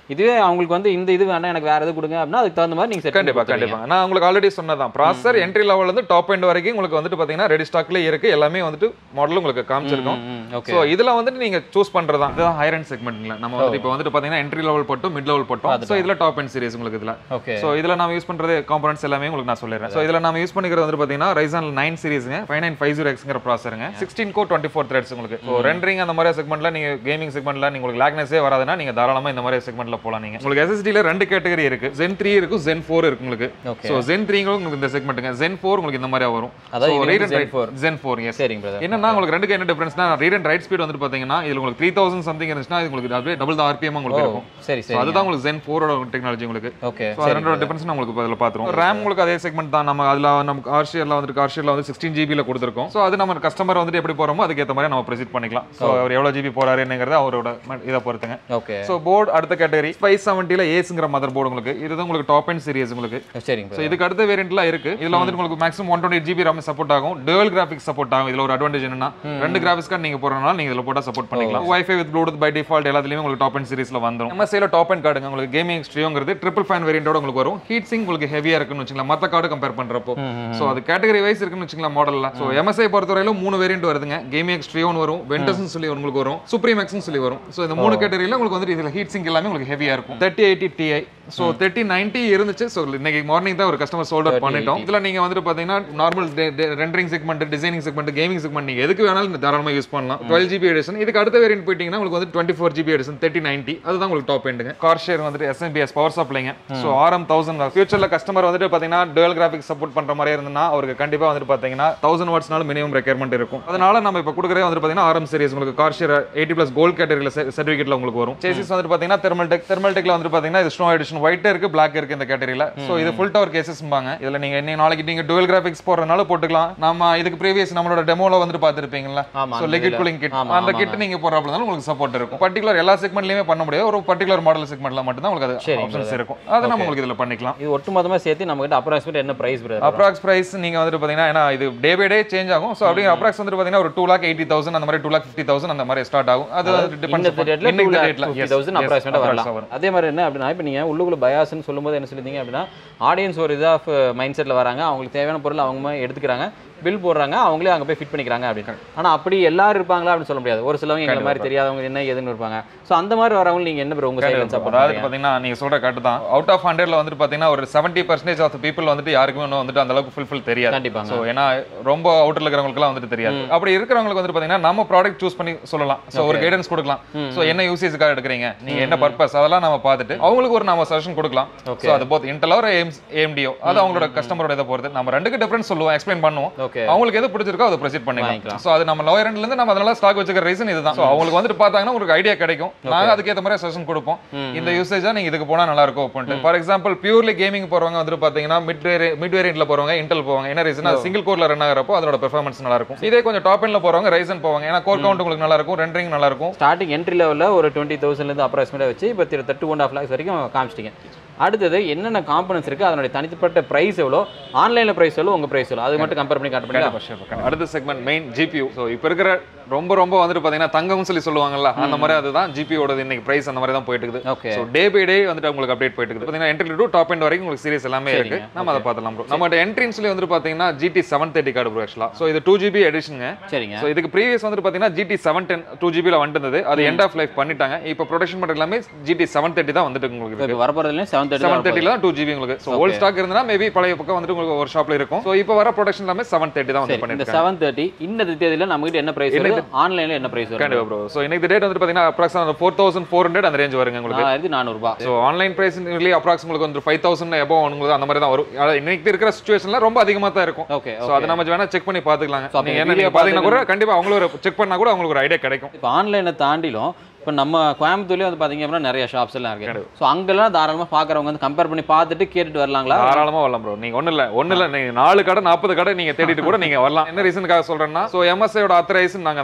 இதுவே அவங்களுக்கு வந்து இந்த இது வேண்டாம் எனக்கு வேற எது கொடுங்க அப்படின்னா அதுக்கு தகுந்த மாதிரி நீங்க செட் கண்டிப்பா கண்டிப்பா நான் உங்களுக்கு ஆல்ரெடி சொன்னதான் ப்ராசஸர் என்ட்ரி லெவல் இருந்து டாப் எண்ட் வரைக்கும் உங்களுக்கு வந்துட்டு பாத்தீங்கன்னா ரெடி ஸ்டாக்ல இருக்கு எல்லாமே வந்துட்டு மாடல் உங்களுக்கு காமிச்சிருக்கோம் ஓகே ஸோ இதுல வந்துட்டு நீங்க சூஸ் பண்றதா இதுதான் ஹையர் அண்ட் செக்மெண்ட்ல நம்ம வந்துட்டு இப்போ வந்துட்டு பாத்தீங்கன்னா என்ட்ரி லெவல் போட்டும் மிட் லெவல் போட்டோம் ஸோ இதுல டாப் எண்ட் சீரிஸ் உங்களுக்கு இதுல ஓகே ஸோ இதுல நாம யூஸ் பண்றது காம்பனன்ட்ஸ் எல்லாமே உங்களுக்கு நான் சொல்லிடுறேன் ஸோ இதுல நாம யூஸ் பண்ணிக்கிறது வந்து பாத்தீங்கன்னா ரைசான் நைன் சீரிஸ்ங்க ஃபைவ் நைன் ஃபைவ் ஜீரோ எக்ஸ்ங்கிற ப்ராசருங்க sixteen core twenty four threads உங்களுக்கு ஸோ ரெண்டரிங் அந்த மாதிரி செக்மெண்ட்ல நீங்க கேமிங் செக்மெண்ட்ல நீங்க உங்களுக்கு லேக்னஸே வராதுன்னா நீங்க தாராளமா இந்த மாதிரி செக்மெண்ட்ல போலாம் நீங்க உங்களுக்கு எஸ்எஸ்டில ரெண்டு கேட்டகரி இருக்கு ஜென் த்ரீ இருக்கும் ஜென் ஃபோர் இருக்கு உங்களுக்கு ஓகே ஸோ ஜென் த்ரீங்களும் உங்களுக்கு இந்த செக்மெண்ட்டுங்க ஜென் ஃபோர் உங்களுக்கு இந்த மாதிரி வரும் அதாவது So, இது read வந்து and Zen write- 4. Zen 4 yes சரிங்க பிரதர் என்னன்னா உங்களுக்கு ரெண்டுக்கு என்ன டிஃபரன்ஸ்னா ரீட் அண்ட் ரைட் ஸ்பீட் வந்துட்டு பாத்தீங்கன்னா இதுல உங்களுக்கு த்ரீ தௌசண்ட் சம்திங் இருந்துச்சுன்னா இது உங்களுக்கு அப்படியே டபுள் தான் ஆர்பிஎம் உங்களுக்கு இருக்கும் சரி ஸோ சரி அதுதான் உங்களுக்கு ஜென் ஃபோரோட டெக்னாலஜி உங்களுக்கு ஓகே ஸோ அது ரெண்டோட டிஃபரன்ஸ் உங்களுக்கு அதில் பார்த்துருவோம் ரேம் உங்களுக்கு அதே செக்மெண்ட் தான் நம்ம அதில் நமக்கு கார்ஷியரில் வந்துட்டு கார்ஷியரில் வந்து சிக்ஸ்டீன் ஜிபியில் கொடுத்துருக்கோம் ஸோ அது நம்ம கஸ்டமர் வந்துட்டு எப்படி போகிறோமோ அதுக்கேற்ற மாதிரி நம்ம ப்ரெசிட் பண்ணிக்கலாம் ஸோ அவர் எவ்வளோ ஜிபி போறாரு என்னங்கிறது அவரோட ம- இதை பொறுத்துங்க ஓகே ஸோ போர்டு அடுத்த கேட்டகரி ஃபைவ் செவன்ட்டியில் ஏஸுங்கிற மதர் போர்டு உங்களுக்கு இதுதான் உங்களுக்கு டாப் அண்ட் சீரிஸ் உங்களுக்கு சரிங்க ஸோ brother. இதுக்கு அடுத்த வேரியண்ட்லாம் இருக்கு இதுல வந்துட்டு உங்களுக்கு maximum one twenty GB RAM support ஆகும் டேர்ல் கிராஃபிக்ஸ் சப்போர்ட் ஆகும் இதுல ஒரு அட்வான்டேஜ் என்னன்னா ரெண்டு கிராஃபிக்ஸ் கார்டு நீங்க போறதுனால நீங்க இதுல போட்டா சப்போர்ட் பண்ணிக்கலாம் WiFi with Bluetooth by default எல்லாத்துலயும் உங்களுக்கு டாப் அண்ட் சீரிஸ்ல வந்துரும் எம்எஸ்ஐல டாப் அண்ட் கார்டுங்க உங்களுக்கு கேமிங் ஸ்ட்ரியோங்கிறது ட்ரிபிள் ஃபேன் வேரியண்டோட உங்களுக்கு வரும் ஹீட் சிங் உங்களுக்கு ஹெவியா இருக்குன்னு வச்சுக்கலாம் மத்த கார்டு கம்பேர் பண்றப்போ ஸோ அது கேட்டகரி வைஸ் இருக்குன்னு வச்சுக்கலாம் மாடல்ல ஸோ எம்எஸ்ஐ பொறுத்தவரையிலும் மூணு வேரியண்ட் வருதுங்க கேமிங் எக்ஸ்ட்ரியோன்னு வரும் வெண்டஸ்னு சொல்லி உங்களுக்கு வரும் சுப்ரீம் எக்ஸ்னு சொல்லி வரும் ஸோ இந்த மூணு கேட்டகரியில உங்களுக்கு வந்துட்டு இதுல ஹீட் சிங் எல்லாமே உங்களுக்கு ஹெவியா இருக்கும் thirty eighty Ti so thirty ninety இருந்துச்சு ஸோ இன்னைக்கு மார்னிங் தான் ஒரு கஸ்டமர் சோல்ட் அவுட் பண்ணிட்டோம் இதுல நீங்க வந்துட்டு பாத்தீங்கன்னா normal rendering segment designing segment gaming segment நீங்க எதுக்கு வேணாலும் இந்த தாராளமா யூஸ் பண்ணலாம் டுவெல் ஜிபி எடிஷன் இதுக்கு அடுத்த வேரியன்ட் போயிட்டீங்கன்னா உங்களுக்கு வந்து twenty four GB edition thirty ninety அதுதான் உங்களுக்கு டாப் எண்டுங்க கார் ஷேர் வந்துட்டு எஸ்எம்பிஎஸ் பவர் சப்ளைங்க ஸோ ஆர்எம் தௌசண்ட் ஃபியூச்சர்ல கஸ்டமர் வந்துட்டு பாத்தீங்கன்னா டுவெல் கிராஃபிக்ஸ் சப்போர்ட் பண்ற மாதிரி இருந்ததுன்னா அவருக்கு கண்டிப்பா வந்துட்டு பாத்தீங்கன்னா தௌசண்ட் வாட்ஸ்னாலும் மினிமம் ரெக்யர்மெண்ட் இருக்கும் அதனால நம்ம இப்போ கொடுக்குறது வந்துட்டு பாத்தீங்கன்னா ஆர்எம் சீரிஸ் உங்களுக்கு Corsair eighty plus gold கேட்டகரியில் சர்டிஃபிகேட்ல உங்களுக்கு வரும் சேசிஸ் வந்துட்டு பாத்தீங்கன்னா தெர்மல் டெக் தெர்மல் டெக்ல வந்துட்டு பாத்தீங்கன்னா இது ஸ்னோ எடிஷன் ஒயிட் இருக்கு பிளாக் இருக்கு இந்த கேட்டகரியில ஸோ இது ஃபுல் டவர் கேசஸ்பாங்க இதுல நீங்க இன்னைக்கு நாளைக்கு நீங்க டுவெல் கிராஃபிக்ஸ் போடுறதுனால போட்டுக்கலாம் நம்ம இதுக்கு ப்ரீவியஸ் நம்மளோட டெமோல வந்துட்டு பார்த்துருப்பீங்களா ஆமா, ஸோ அந்த லிக்விட் இதுல. கூலிங் கிட் ஆமா, அந்த ஆமா, கிட் நீங்க போடுறப்ப உங்களுக்கு சப்போர்ட் இருக்கும் பர்டிகுலர் எல்லா செக்மெண்ட்லயுமே பண்ண முடியாது ஒரு பர்டிகுலர் மாடல் செக்மெண்ட்ல மட்டும் தான் உங்களுக்கு அது சரிங்க ஆப்ஷன்ஸ் இருக்கும் அது நம்ம உங்களுக்கு இதுல பண்ணிக்கலாம் இது ஒட்டுமொத்தமா சேர்த்து நம்ம கிட்ட அப்ராக்சிமேட் என்ன பிரைஸ் பிரதர் அப்ராக்ஸ் பிரைஸ் நீங்க வந்துட்டு பாத்தீங்கன்னா ஏன்னா இது டே பை டே சேஞ்ச் ஆகும் ஸோ அப்படிங்கிற அப்ராக்ஸ் வந்துட்டு பாத்தீங்கன்னா ஒரு டூ லேக் எயிட்டி தௌசண்ட் அந்த மாதிரி டூ லேக் ஃபிஃப்டி தௌசண்ட் அந்த மாதிரி ஸ்டார்ட் ஆகும் அது இந்த ரேட்ல டிபெண்ட்ஸ் டூ டேட்ல லேக் தௌசண்ட் அப்ராக்சிமேட்டாக வரலாம் அதே மாதிரி என்ன அப்படின்னா இப்போ நீங்கள் உள்ளுக்குள்ள பயாஸ்னு சொல்லும்போது என்ன சொல்லியிருந்தீங்க அப்படின்னா ஆடியன்ஸ் ஒரு இதாக மைண்ட் செட்டில் வராங்க அவங்களுக்கு தேவையான பொருள் அவங்க எடுத்துக்கிறாங்க பில் போடுறாங்க அவங்களே அங்கே போய் ஃபிட் பண்ணிக்கிறாங்க அப்படின்னு ஆனால் அப்படி எல்லாரும் இருப்பாங்களா அப்படின்னு சொல்ல முடியாது ஒரு சிலவங்க எங்களை மாதிரி தெரியாதவங்க என்ன ஏதுன்னு இருப்பாங்க ஸோ அந்த மாதிரி வரவங்க நீங்கள் என்ன bro உங்க சைடு சப்போர்ட் அதாவது பாத்தீங்கன்னா நீங்க சொல்ற கரெக்ட் தான் அவுட் ஆஃப் ஹண்ட்ரட்ல வந்துட்டு பாத்தீங்கன்னா ஒரு செவன்டி பர்சன்டேஜ் ஆஃப் பீப்புள் வந்துட்டு யாருக்குமே இன்னும் வந்துட்டு அந்த அளவுக்கு ஃபுல்ஃபில் தெரியாது கண்டிப்பாங்க ஸோ ஏன்னா ரொம்ப அவுட்டர்ல இருக்கிறவங்களுக்குலாம் வந்துட்டு தெரியாது அப்படி இருக்கிறவங்களுக்கு வந்துட்டு பாத்தீங்கன்னா நம்ம ப்ராடக்ட் சூஸ் பண்ணி சொல்லலாம் ஸோ ஒரு கைடன்ஸ் கொடுக்கலாம் ஸோ என்ன யூசேஜுக்காக எடுக்கிறீங்க நீங்க என்ன பர்பஸ் அதெல்லாம் நம்ம பார்த்துட்டு அவங்களுக்கு ஒரு நம்ம சஜஷன் கொடுக்கலாம் ஸோ அது போத் இன்டெல் ஒரு ஏம்ஸ் ஏஎம்டிஓ அது அவங்களோட கஸ்டமரோட இதை பொறுத்து நம்ம ரெண்டுக்கு டிஃபரன்ஸ் சொல்லுவோம் எக்ஸ்பிளைன் பண்ணுவோம் ஓகே அவங்களுக்கு எது பிடிச்சிருக்கோ அதை ப்ரொசீட் பண்ணிக்கலாம் வாங்கிக்கலாம். ஸோ அது நம்ம லோயர் எண்ட்ல இருந்து நம்ம அதனால ஸ்டாக் வச்சுக்கிற ரீசன் இதுதான் ஸோ அவங்களுக்கு வந்துட்டு பார்த்தாங்கன்னா உங்களுக்கு ஐடியா கிடைக்கும் நாங்க அதுக்கேற்ற மாதிரி சஜஷன் கொடுப்போம் இந்த யூசேஜா நீங்க இதுக்கு போனா நல்லா இருக்கும் அப்படின்ட்டு ஃபார் எக்ஸாம்பிள் பியூர்லி கேமிங் போறவங்க வந்துட்டு பாத்தீங்கன்னா மிட் மிட் வேரியன்ட்ல போறவங்க இன்டெல் போவாங்க என்ன ரீசன் சிங்கிள் கோர்ல ரன் ஆகிறப்போ அதோட பெர்ஃபார்மன்ஸ் நல்லா இருக்கும் இதே கொஞ்சம் டாப் எண்ட்ல போறவங்க ரைசன் போவாங்க ஏன்னா கோர் கவுண்ட் உங்களுக்கு நல்லா இருக்கும் ரெண்டரிங் நல்லா இருக்கும் ஸ்டார்டிங் என்ட்ரி லெவலில் ஒரு டுவெண்ட்டி தௌசண்ட்லேருந்து அப்ராக்சிமேட்டாக வச்சு இப்போ தேர்ட்டி ஒன் ஆஃப் லேக்ஸ் வரைக்கும் காமிச்சிட்டிங்க அடுத்தது என்னென்ன காம்பனன்ஸ் இருக்குது அதனுடைய தனிப்பட்ட ப்ரைஸ் எவ்வளோ ஆன்லைனில் ப்ரைஸ் எவ்வளோ உங்கள் ப்ரைஸ் எவ்வளோ அது மட்டும் கம்பேர் பண்ணி காட்ட முடியல அடுத்த செக்மெண்ட் மெயின் ஜிபியூ ஸோ இப்போ இருக்கிற ரொம்ப ரொம்ப வந்துட்டு பாத்தீங்கன்னா தங்கம்னு சொல்லி சொல்லுவாங்கல்ல அந்த மாதிரி அதுதான் ஜிபியோட இன்னைக்கு பிரைஸ் அந்த மாதிரி தான் போயிட்டு இருக்குது okay so day by day வந்துட்டு உங்களுக்கு அப்டேட் போயிட்டு இருக்குது பார்த்தீங்கன்னா என்ட்ரி டு டாப் எண்ட் வரைக்கும் உங்களுக்கு சீரிஸ் எல்லாமே இருக்கு நம்ம அதை பார்த்துலாம் ப்ரோ நம்ம என்ட்ரின்னு சொல்லி வந்துட்டு பார்த்தீங்கன்னா GT seven thirty card bro ஆக்சுவலாக ஸோ இது டூ ஜிபி எடிஷனுங்க சரிங்க ஸோ இதுக்கு ப்ரீவியஸ் வந்துட்டு பார்த்தீங்கன்னா ஜிடி செவன் டென் டூ ஜிபியில் வந்துட்டு இருந்தது அது எண்ட் ஆஃப் லைஃப் பண்ணிட்டாங்க இப்போ ப்ரொடக்ஷன் பண்ணுறது எல்லாமே ஜிடி செவன் தேர்ட்டி தான் வந்துட்டு உங்களுக்கு இருக்கு இப்போ வரப்போகிறதுலேயும் செவன் செவன் தேர்ட்டி தேர்ட்டில தான் டூ ஜிபி உங்களுக்கு ஸோ ஓல்ட் ஸ்டாக் இருந்தா மேபி பழைய பக்கம் வந்துட்டு உங்களுக்கு ஒரு ஷாப்ல இருக்கும் ஸோ இப்போ வர ப்ரொடக்ஷன் எல்லாமே செவன் தேர்ட்டி தான் வந்து இந்த பண்ணிருக்காங்க செவன் தேர்ட்டி இந்த தேதியில் நம்மகிட்ட என்ன ப்ரைஸ் வருது ஆன்லைனில் என்ன ப்ரைஸ் வருது கண்டிப்பா ப்ரோ ஸோ இன்னைக்கு டேட் வந்துட்டு பார்த்தீங்கன்னா approximate four thousand four hundred அந்த ரேஞ்ச் வருங்க உங்களுக்கு ஆயிரத்தி நானூறுபா so online price really approx உங்களுக்கு வந்து ஃபைவ் தௌசண்ட் எபோ உங்களுக்கு அந்த மாதிரி தான் வரும் அதாவது இன்னைக்கு இருக்கிற சுச்சுவேஷன்ல ரொம்ப அதிகமாக தான் இருக்கும் ஓகே ஸோ அதை நம்ம வேணா செக் பண்ணி பார்த்துக்கலாங்க அப்ப நீங்க என்ன video நீங்க பார்த்தீங்கன்னா கூட கண்டிப்பா அவங்களும் ஒரு செக் பண்ணா கூட அவங்களுக்கு ஒரு ஐடியா கிடைக்கும் இப்போ ஆன்லைனை தாண்டிலும் இப்போ நம்ம கோயம்புத்தூர்லேயே வந்து பார்த்தீங்க அப்படின்னா நிறைய ஷாப்ஸ் எல்லாம் இருக்கு ஸோ அங்கெல்லாம் தாராளமாக பார்க்குறவங்க வந்து கம்பேர் பண்ணி பார்த்துட்டு கேட்டுட்டு வரலாங்களா தாராளமா வரலாம் ப்ரோ நீங்க ஒண்ணு இல்ல ஒண்ணு இல்ல நீங்க நாலு கடை நாற்பது கடை நீங்க தேடிட்டு கூட நீங்க வரலாம் என்ன ரீசனுக்காக சொல்றேன்னா ஸோ எம்எஸ்ஐயோட அத்தரைஸ் நாங்க தான்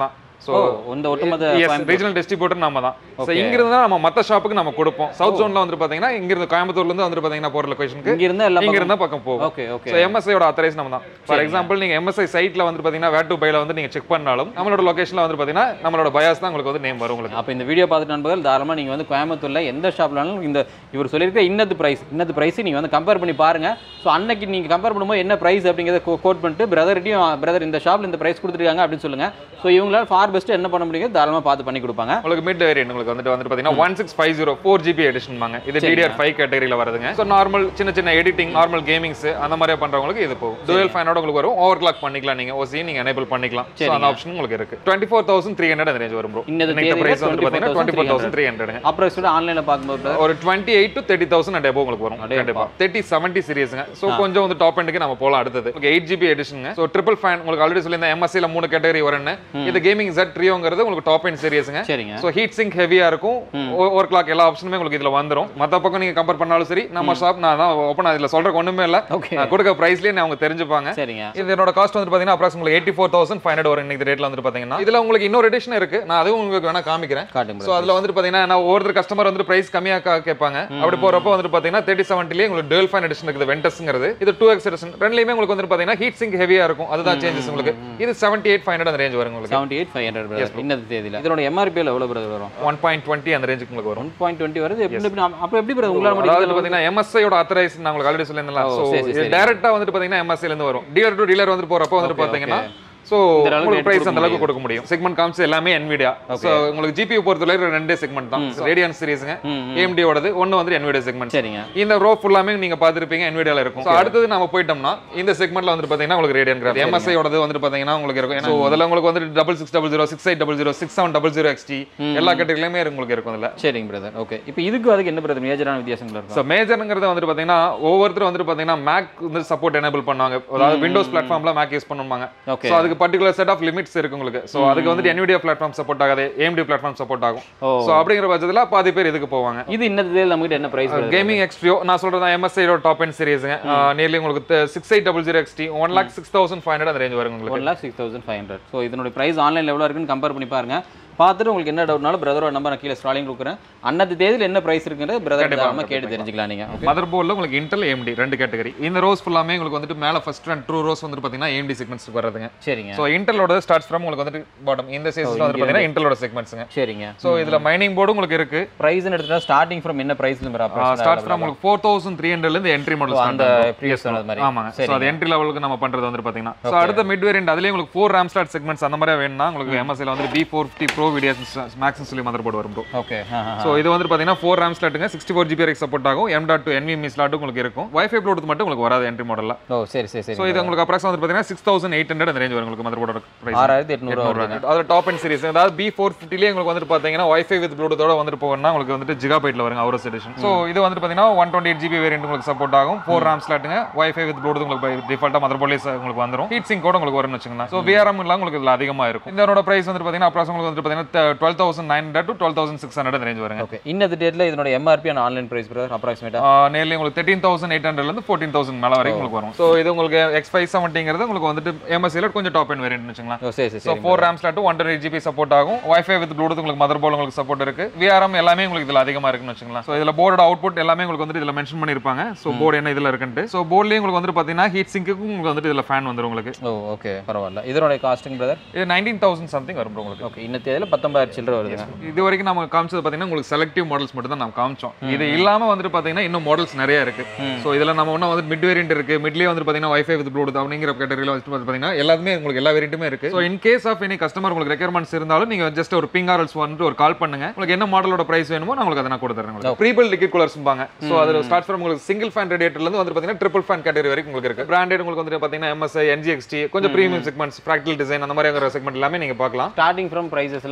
ஸோ இந்த ஒட்டுமொத்த கோயம்புத்தூர். ரீஜனல் டிஸ்ட்ரிபியூட்டர் நம்ம தான் ஸோ Okay. இங்கிருந்து தான் நம்ம மற்ற ஷாப்புக்கு நம்ம கொடுப்போம் சவுத் ஜோன்ல வந்து பாத்தீங்கன்னா இங்கிருந்து கோயம்புத்தூர்ல இருந்து வந்து பாத்தீங்கன்னா போற லொகேஷனுக்கு இங்க இருந்தா எல்லா இங்க இருந்தா பக்கம் போகும் ஓகே ஓகே ஸோ எம்எஸ்ஐயோட அத்தரைஸ் நம்ம தான் ஃபார் எக்ஸாம்பிள் நீங்க எம்எஸ்ஐ சைட்ல வந்து பாத்தீங்கன்னா வேர் டு பைல வந்து நீங்க செக் பண்ணாலும் நம்மளோட லொகேஷன்ல வந்து பாத்தீங்கன்னா நம்மளோட பயாஸ் தான் உங்களுக்கு வந்து நேம் வரும் உங்களுக்கு அப்போ இந்த வீடியோ பார்த்துட்டு நண்பர்கள் தாராளமாக நீங்கள் வந்து கோயம்புத்தூர்ல எந்த ஷாப்லனாலும் இந்த இவர் சொல்லியிருக்க இன்னது ப்ரைஸ் இன்னது ப்ரைஸ் நீங்கள் வந்து கம்பேர் பண்ணி பாருங்க ஸோ அன்னைக்கு நீங்கள் கம்பேர் பண்ணும்போது என்ன ப்ரைஸ் அப்படிங்கிறத கோட் பண்ணிட்டு பிரதர்கிட்டையும் பிரதர் இந்த ஷாப்ல இந்த ப்ரைஸ் கொடுத்துருக்காங்க அப்படின்னு சொல்லுங்க ஸோ இவங்களால ஃபார் பெஸ்ட் என்ன பண்ண முடியும் தாராளமாக பார்த்து பண்ணி கொடுப்பாங்க உங்களுக்கு மிட் வேரியன்ட் உங்களுக்கு வந்துட்டு வந்துட்டு பாத்தீங்கன்னா one six five zero four GB edition வாங்க இது டிடிஆர் ஃபைவ் கேட்டகரியில வருதுங்க ஸோ நார்மல் சின்ன சின்ன எடிட்டிங் நார்மல் கேமிங்ஸ் அந்த மாதிரியே பண்றவங்களுக்கு இது போகும் டுவெல் ஃபைனோட உங்களுக்கு வரும் ஓவர் கிளாக் பண்ணிக்கலாம் நீங்க ஓசி நீங்க எனேபிள் பண்ணிக்கலாம் ஸோ அந்த ஆப்ஷன் உங்களுக்கு இருக்கு twenty four thousand three hundred அந்த ரேஞ்ச் வரும் ப்ரோ இன்னது இன்னைக்கு தேதியில பிரைஸ் வந்து பாத்தீங்கன்னா twenty four thousand three hundred அப்புறம் சொல்லிட்டு ஆன்லைனில் பார்க்கும்போது brother, ஒரு twenty eight to thirty thousand and உங்களுக்கு வரும் கண்டிப்பா தேர்ட்டி செவன்ட்டி சீரியஸுங்க ஸோ கொஞ்சம் வந்து டாப் எண்டுக்கு நம்ம போகலாம் அடுத்தது உங்களுக்கு எயிட் ஜிபி எடிஷனுங்க ஸோ ட்ரிபிள் ஃபேன் உங்களுக்கு ஆல்ரெடி சொல்லியிருந்தேன் எம்எஸ்சியில் மூணு கேட்டகரி வரும்னு இது கேமிங் Z ட்ரியோங்கிறது உங்களுக்கு டாப் எண்ட் சீரியஸுங்க சரிங்க ஸோ ஹீட் சிங்க் ஹெவியா இருக்கும் ஒரு கிளாக் எல்லா ஆப்ஷனுமே உங்களுக்கு இதுல வந்துரும் மத்த பக்கம் நீங்க கம்பேர் பண்ணாலும் சரி நம்ம ஷாப் நான் தான் ஓப்பன் இதுல சொல்றதுக்கு ஒண்ணுமே இல்ல ஓகே நான் கொடுக்க பிரைஸ்லயே அவங்க தெரிஞ்சுப்பாங்க சரிங்க இது என்னோட காஸ்ட் வந்து பாத்தீங்கன்னா அப்ராக்ஸ் உங்களுக்கு eighty four thousand five hundred வரும் இன்னைக்கு ரேட்ல வந்து பாத்தீங்கன்னா இதுல உங்களுக்கு இன்னொரு எடிஷன் இருக்கு நான் அதுவும் உங்களுக்கு வேணா காமிக்கிறேன் காட்டுங்க ஸோ அதுல வந்துட்டு பாத்தீங்கன்னா நான் ஒவ்வொருத்தர் கஸ்டமர் வந்து பிரைஸ் கம்மியா கா- கேட்பாங்க அப்படி போறப்போ வந்துட்டு பாத்தீங்கன்னா தேர்ட்டி செவன்ட்டிலேயே உங்களுக்கு டுவெல் ஃபைன் எடிஷன் இருக்குது வெண்டஸ்ங்கிறது இது டூ எக்ஸ் எடிஷன் ரெண்டுலயுமே உங்களுக்கு வந்துட்டு பாத்தீங்கன்னா ஹீட் சிங்க் ஹெவியா இருக்கும் அதுதான் சேஞ்சஸ் உங்களுக்கு இது செவன்ட்டி எயிட் ஃபைவ் ஹண்ட்ரட் அந்த ரேஞ்ச் வரும் உங்களுக்கு செவன்ட்டி எயிட் ஃபைவ் ஹண்ட்ரட் இன்னது தேதியில் இதனோட எம்ஆர்பியில் எவ்வளோ பிரதர் வரும் ஒன் பாயிண்ட் டுவெண்ட்டி அந்த ரேஞ்சுக்கு உங்களுக்கு வரும் ஒன் பாயிண்ட் டுவெண்ட்டி வருது எப்படி எப்படி அப்போ எப்படி பிரதர் உங்களால் மட்டும் அதாவது பாத்தீங்கன்னா எம்எஸ்ஐயோட அத்தரைஸ் நான் உங்களுக்கு ஆல்ரெடி சொல்லியிருந்தேன் ஓ, ஸோ சரி, சரி, சரி. டேரக்டா வந்துட்டு பாத்தீங்கன்னா எம்எஸ்ஐல இருந்து வரும் டீலர் டு டீலர் வந்துட்டு போறப்போ வந்துட்டு Okay, பாத்தீங்கன்னா ஸோ இந்த அளவுக்கு உங்களுக்கு rate பிரைஸ் கொடுக்க அந்த அளவுக்கு கொடுக்க முடியும் செக்மெண்ட் காமிச்சு எல்லாமே NVIDIA ஸோ உங்களுக்கு ஜிபியூ பொறுத்தவரை ரெண்டே செக்மெண்ட் தான் ரேடியன் சீரிஸுங்க ம், ம். ஏஎம்டியோடது ஒன்னு வந்து NVIDIA செக்மெண்ட் சரிங்க இந்த ரோ ஃபுல்லாமே நீங்க பாத்துருப்பீங்க NVIDIAல இருக்கும் ஸோ அடுத்தது நம்ம போயிட்டோம்னா இந்த செக்மெண்ட்ல வந்துட்டு பாத்தீங்கன்னா உங்களுக்கு ரேடியன் கிராஃப் எம்எஸ்ஐயோடது வந்துட்டு பாத்தீங்கன்னா உங்களுக்கு இருக்கும் ஸோ அதில் உங்களுக்கு வந்து double six double zero six eight double zero six seven double zero XT எல்லா கேட்டகரியிலுமே உங்களுக்கு இருக்கும் இதுல சரிங்க பிரதர் ஓகே இப்போ இதுக்கு அதுக்கு என்ன பிரதர் மேஜரான வித்தியாசங்கள் இருக்கும் ஸோ மேஜருங்கிறது வந்துட்டு பார்த்தீங்கன்னா ஒவ்வொருத்தரும் வந்துட்டு பார்த்தீங்கன்னா மேக் வந்து சப்போர்ட் எனேபிள் பண்ணுவாங்க அதாவது விண்டோஸ் பிளாட்ஃபார்ம்ல மேக் யூஸ் பண்ணுவாங்க ஓகே ஸோ அதுக்கு பர்டிகுலர் செட் ஆஃப் லிமிட்ஸ் இருக்கு உங்களுக்கு ஸோ அதுக்கு வந்துட்டு NVIDIA பிளாட்ஃபார்ம் சப்போர்ட் ஆகாது AMD பிளாட்ஃபார்ம் சப்போர்ட் ஆகும் ஓ ஸோ அப்படிங்கிற பட்சத்தில் பாதி பேர் இதுக்கு போவாங்க இது இன்னது தேதியில் நம்மகிட்ட என்ன ப்ரைஸ் கேமிங் எக்ஸ்ட்ரியோ நான் சொல்றது எம்எஸ்ஐயோட டாப் எண்ட் சீரிஸுங்க நியர்லி உங்களுக்கு six eight double zero XT one lakh six thousand five hundred அந்த ரேஞ்ச் வரும் உங்களுக்கு one lakh six thousand five hundred so இதனுடைய ப்ரைஸ் ஆன்லைனில் எவ்வளோ இருக்குன்னு கம்பேர் பண்ணி பாருங்க பார்த்துட்டு உங்களுக்கு என்ன டவுட்னாலும் பிரதரோட நம்பர் நான் கீழே ஸ்டாலிங் கொடுக்குறேன் அன்னத்து தேதியில் என்ன ப்ரைஸ் இருக்குன்றது பிரதர் நம்ம கேட்டு தெரிஞ்சுக்கலாம் நீங்கள் ஓகே மதர் போர்டில் உங்களுக்கு இன்டெல் AMD ரெண்டு கேட்டகரி இந்த ரோஸ் ஃபுல்லாமே உங்களுக்கு வந்துட்டு மேலே ஃபர்ஸ்ட் அண்ட் ட்ரூ ரோஸ் வந்துட்டு பார்த்தீங்கன்னா AMD செக்மெண்ட்ஸ் வருதுங்க சரிங்க ஸோ இன்டெலோட ஸ்டார்ட்ஸ் ஃப்ரம் உங்களுக்கு வந்துட்டு பாட்டம் இந்த சைஸ்ல வந்து பார்த்தீங்கன்னா இன்டெலோட செக்மெண்ட்ஸுங்க சரிங்க ஸோ இதுல மைனிங் போர்டு உங்களுக்கு இருக்கு ப்ரைஸ்னு எடுத்துட்டா ஸ்டார்டிங் ஃப்ரம் என்ன ப்ரைஸ்ல ஸ்டார்ட் ஃப்ரம் உங்களுக்கு ஃபோர் தௌசண்ட் த்ரீ ஹண்ட்ரட்ல இருந்து என்ட்ரி மாடல் அந்த ப்ரீவியஸ் சொன்னது மாதிரி ஆமாங்க ஸோ அது என்ட்ரி லெவலுக்கு நம்ம பண்றது வந்து பாத்தீங்கன்னா ஸோ அடுத்த மிட் வேரியன்ட் அதுலயே உங்களுக்கு ஃபோர் ரேம் ஸ்லாட் செக்மெண்ட்ஸ் அந்த மாதிரி வேணும்னா உங்களுக்கு எம்எஸ்ல வந்து B four fifty pro videos மேக்ஸின் சொல்லி மதர் போர்டு வரும் ப்ரோ ஓகே ஸோ இது வந்து பாத்தீங்கன்னா ஃபோர் ரேம் ஸ்லாட்டுங்க சிக்ஸ்டி ஃபோர் ஜிபி சப்போர்ட் ஆகும் M dot two NVMe slot உங்களுக்கு இருக்கும் வைஃபை ப்ளூடூத் மட்டும் உங்களுக்கு வராது என்ட்ரி மாடல்ல ஓ சரி சரி சரி ஸோ இது உங்களுக்கு அப்ராக்ஸ் வந்து பாத்தீங்கன்னா சிக்ஸ் தௌசண்ட் எயிட் ஹண்ட்ரட் அந்த ரேஞ்ச் வரும் உங்களுக்கு மதர் போர்டோட பிரைஸ் ஆறாயிரத்தி எட்நூறுவா வருதுங்க அது டாப் அண்ட் சீரிஸ் அதாவது பி ஃபோர் ஃபிஃப்டிலே உங்களுக்கு வந்துட்டு பார்த்தீங்கன்னா வைஃபை வித் ப்ளூடூத்தோட வந்துட்டு போகணும்னா உங்களுக்கு வந்துட்டு ஜிகாபைட்ல வருங்க அவரஸ் எடிஷன் ஸோ இது வந்துட்டு பார்த்தீங்கன்னா one twenty eight GB variant உங்களுக்கு சப்போர்ட் ஆகும் ஃபோர் ரேம் ஸ்லாட்டுங்க வைஃபை வித் ப்ளூடூத் உங்களுக்கு டிஃபால்ட்டாக மதர் போர்ட்லேயே உங்களுக்கு வந்துடும் ஹீட் சிங் கூட உங்களுக்கு வரும்னு வச்சுக்கோங்க ஸோ விஆர்எம் எல்லாம் உங்களுக்கு இதில் அதிகமாக இருக்கும் இதனோட பிரைஸ் வந்துட்டு பார்த்தீங்கன்னா அப்ராக்ஸ் உங்களுக்கு வந்துட்டு பார்த்தீங்கன்னா twelve thousand nine hundred to twelve thousand six hundred range வருங்க ஓகே இன்னது டேட்ல இதனோட MRP and online price brother அப்ராக்சிமேட்டா நேர்லி உங்களுக்கு தேர்ட்டீன் தௌசண்ட் எயிட் ஹண்ட்ரட்லேருந்து ஃபோர்டீன் தௌசண்ட் மேலே வரைக்கும் உங்களுக்கு வரும் ஸோ இது உங்களுக்கு எக்ஸ் ஃபைவ் செவன்ட்டிங்கிறது உங்களுக்கு வந்துட்டு எம்எஸ்சியில் கொஞ்சம் டாப் அண்ட் வேரியன்ட் வச்சுக்கலாம் ஓ சரி சரி ஸோ சரி four RAM slot one twenty GB support ஆகும் வைஃபை வித் ப்ளூடூத் உங்களுக்கு மதர் போர்டு உங்களுக்கு சப்போர்ட் இருக்கு விஆர்எம் எல்லாமே உங்களுக்கு இதில் அதிகமாக இருக்குன்னு வச்சுக்கலாம் ஸோ இதில் போர்டோட அவுட்புட் எல்லாமே உங்களுக்கு வந்துட்டு இதில் மென்ஷன் பண்ணியிருப்பாங்க ஸோ போர்டு என்ன இதில் இருக்குன்ட்டு ஸோ போர்ட்லேயும் உங்களுக்கு வந்துட்டு பார்த்தீங்கன்னா ஹீட் சிங்க்குக்கும் உங்களுக்கு வந்துட்டு இதில் ஃபேன் வந்துரும் உங்களுக்கு ஓ ஓகே பரவாயில்ல இதனுடைய காஸ்டிங் பிரதர் இது நைன்டீன் தௌசண்ட் சம்திங் வரும் bro உங்களுக்கு ஓகே இன்ன தேதியில் பத்தொன்பதாயிரம் சில்லற வருதுங்க இது வரைக்கும் நம்ம காமிச்சது பார்த்தீங்கன்னா உங்களுக்கு செலக்டிவ் மாடல்ஸ் மட்டும் தான் நம்ம காமிச்சோம் இது இல்லாம வந்துட்டு பார்த்தீங்கன்னா இன்னும் மாடல்ஸ் நிறைய இருக்கு ஸோ இதில் நம்ம ஒன்றும் வந்து மிட் வேரியன்ட் இருக்கு மிட்லேயே வந்து பார்த்தீங்கன்னா வைஃபை வித் ப்ளூடூத் அப்படிங்கிற கேட்டகரியில் வந்து பார்த்தீங்கன்னா எல்லாமே உங்களுக்கு எல்லா வேரியண்ட்டுமே இருக்கு so in case of any customer உங்களுக்கு ரெக்யர்மெண்ட்ஸ் இருந்தாலும் நீங்க ஜஸ்ட் ஒரு பிங் ஆர்எல்ஸ் வந்துட்டு ஒரு கால் பண்ணுங்க உங்களுக்கு என்ன மாடலோட பிரைஸ் வேணுமோ நான் உங்களுக்கு அதை நான் கொடுத்துறேன் உங்களுக்கு ப்ரீபிள் லிக்விட் கூலர்ஸ்பாங்க ஸோ அது ஸ்டார்ட் ஃப்ரம் உங்களுக்கு சிங்கிள் ஃபேன் ரேடியேட்டர்ல இருந்து வந்து பார்த்தீங்கன்னா ட்ரிபிள் ஃபேன் கேட்டகரி வரைக்கும் உங்களுக்கு இருக்கு பிராண்டட் உங்களுக்கு வந்து பார்த்தீங்கன்னா எம்எஸ்ஐ என்ஜிஎக்ஸ்டி கொஞ்சம் ப்ரீமியம் செக்மெண்ட்ஸ் ப்ராக்டிகல் டிசைன் அந்த மாதிரி செக்மெண்ட் எல்லாமே நீங்க பார்க்கலாம் ஸ்டார்டிங் ஃப்ரம் ப்ரைஸஸ்ல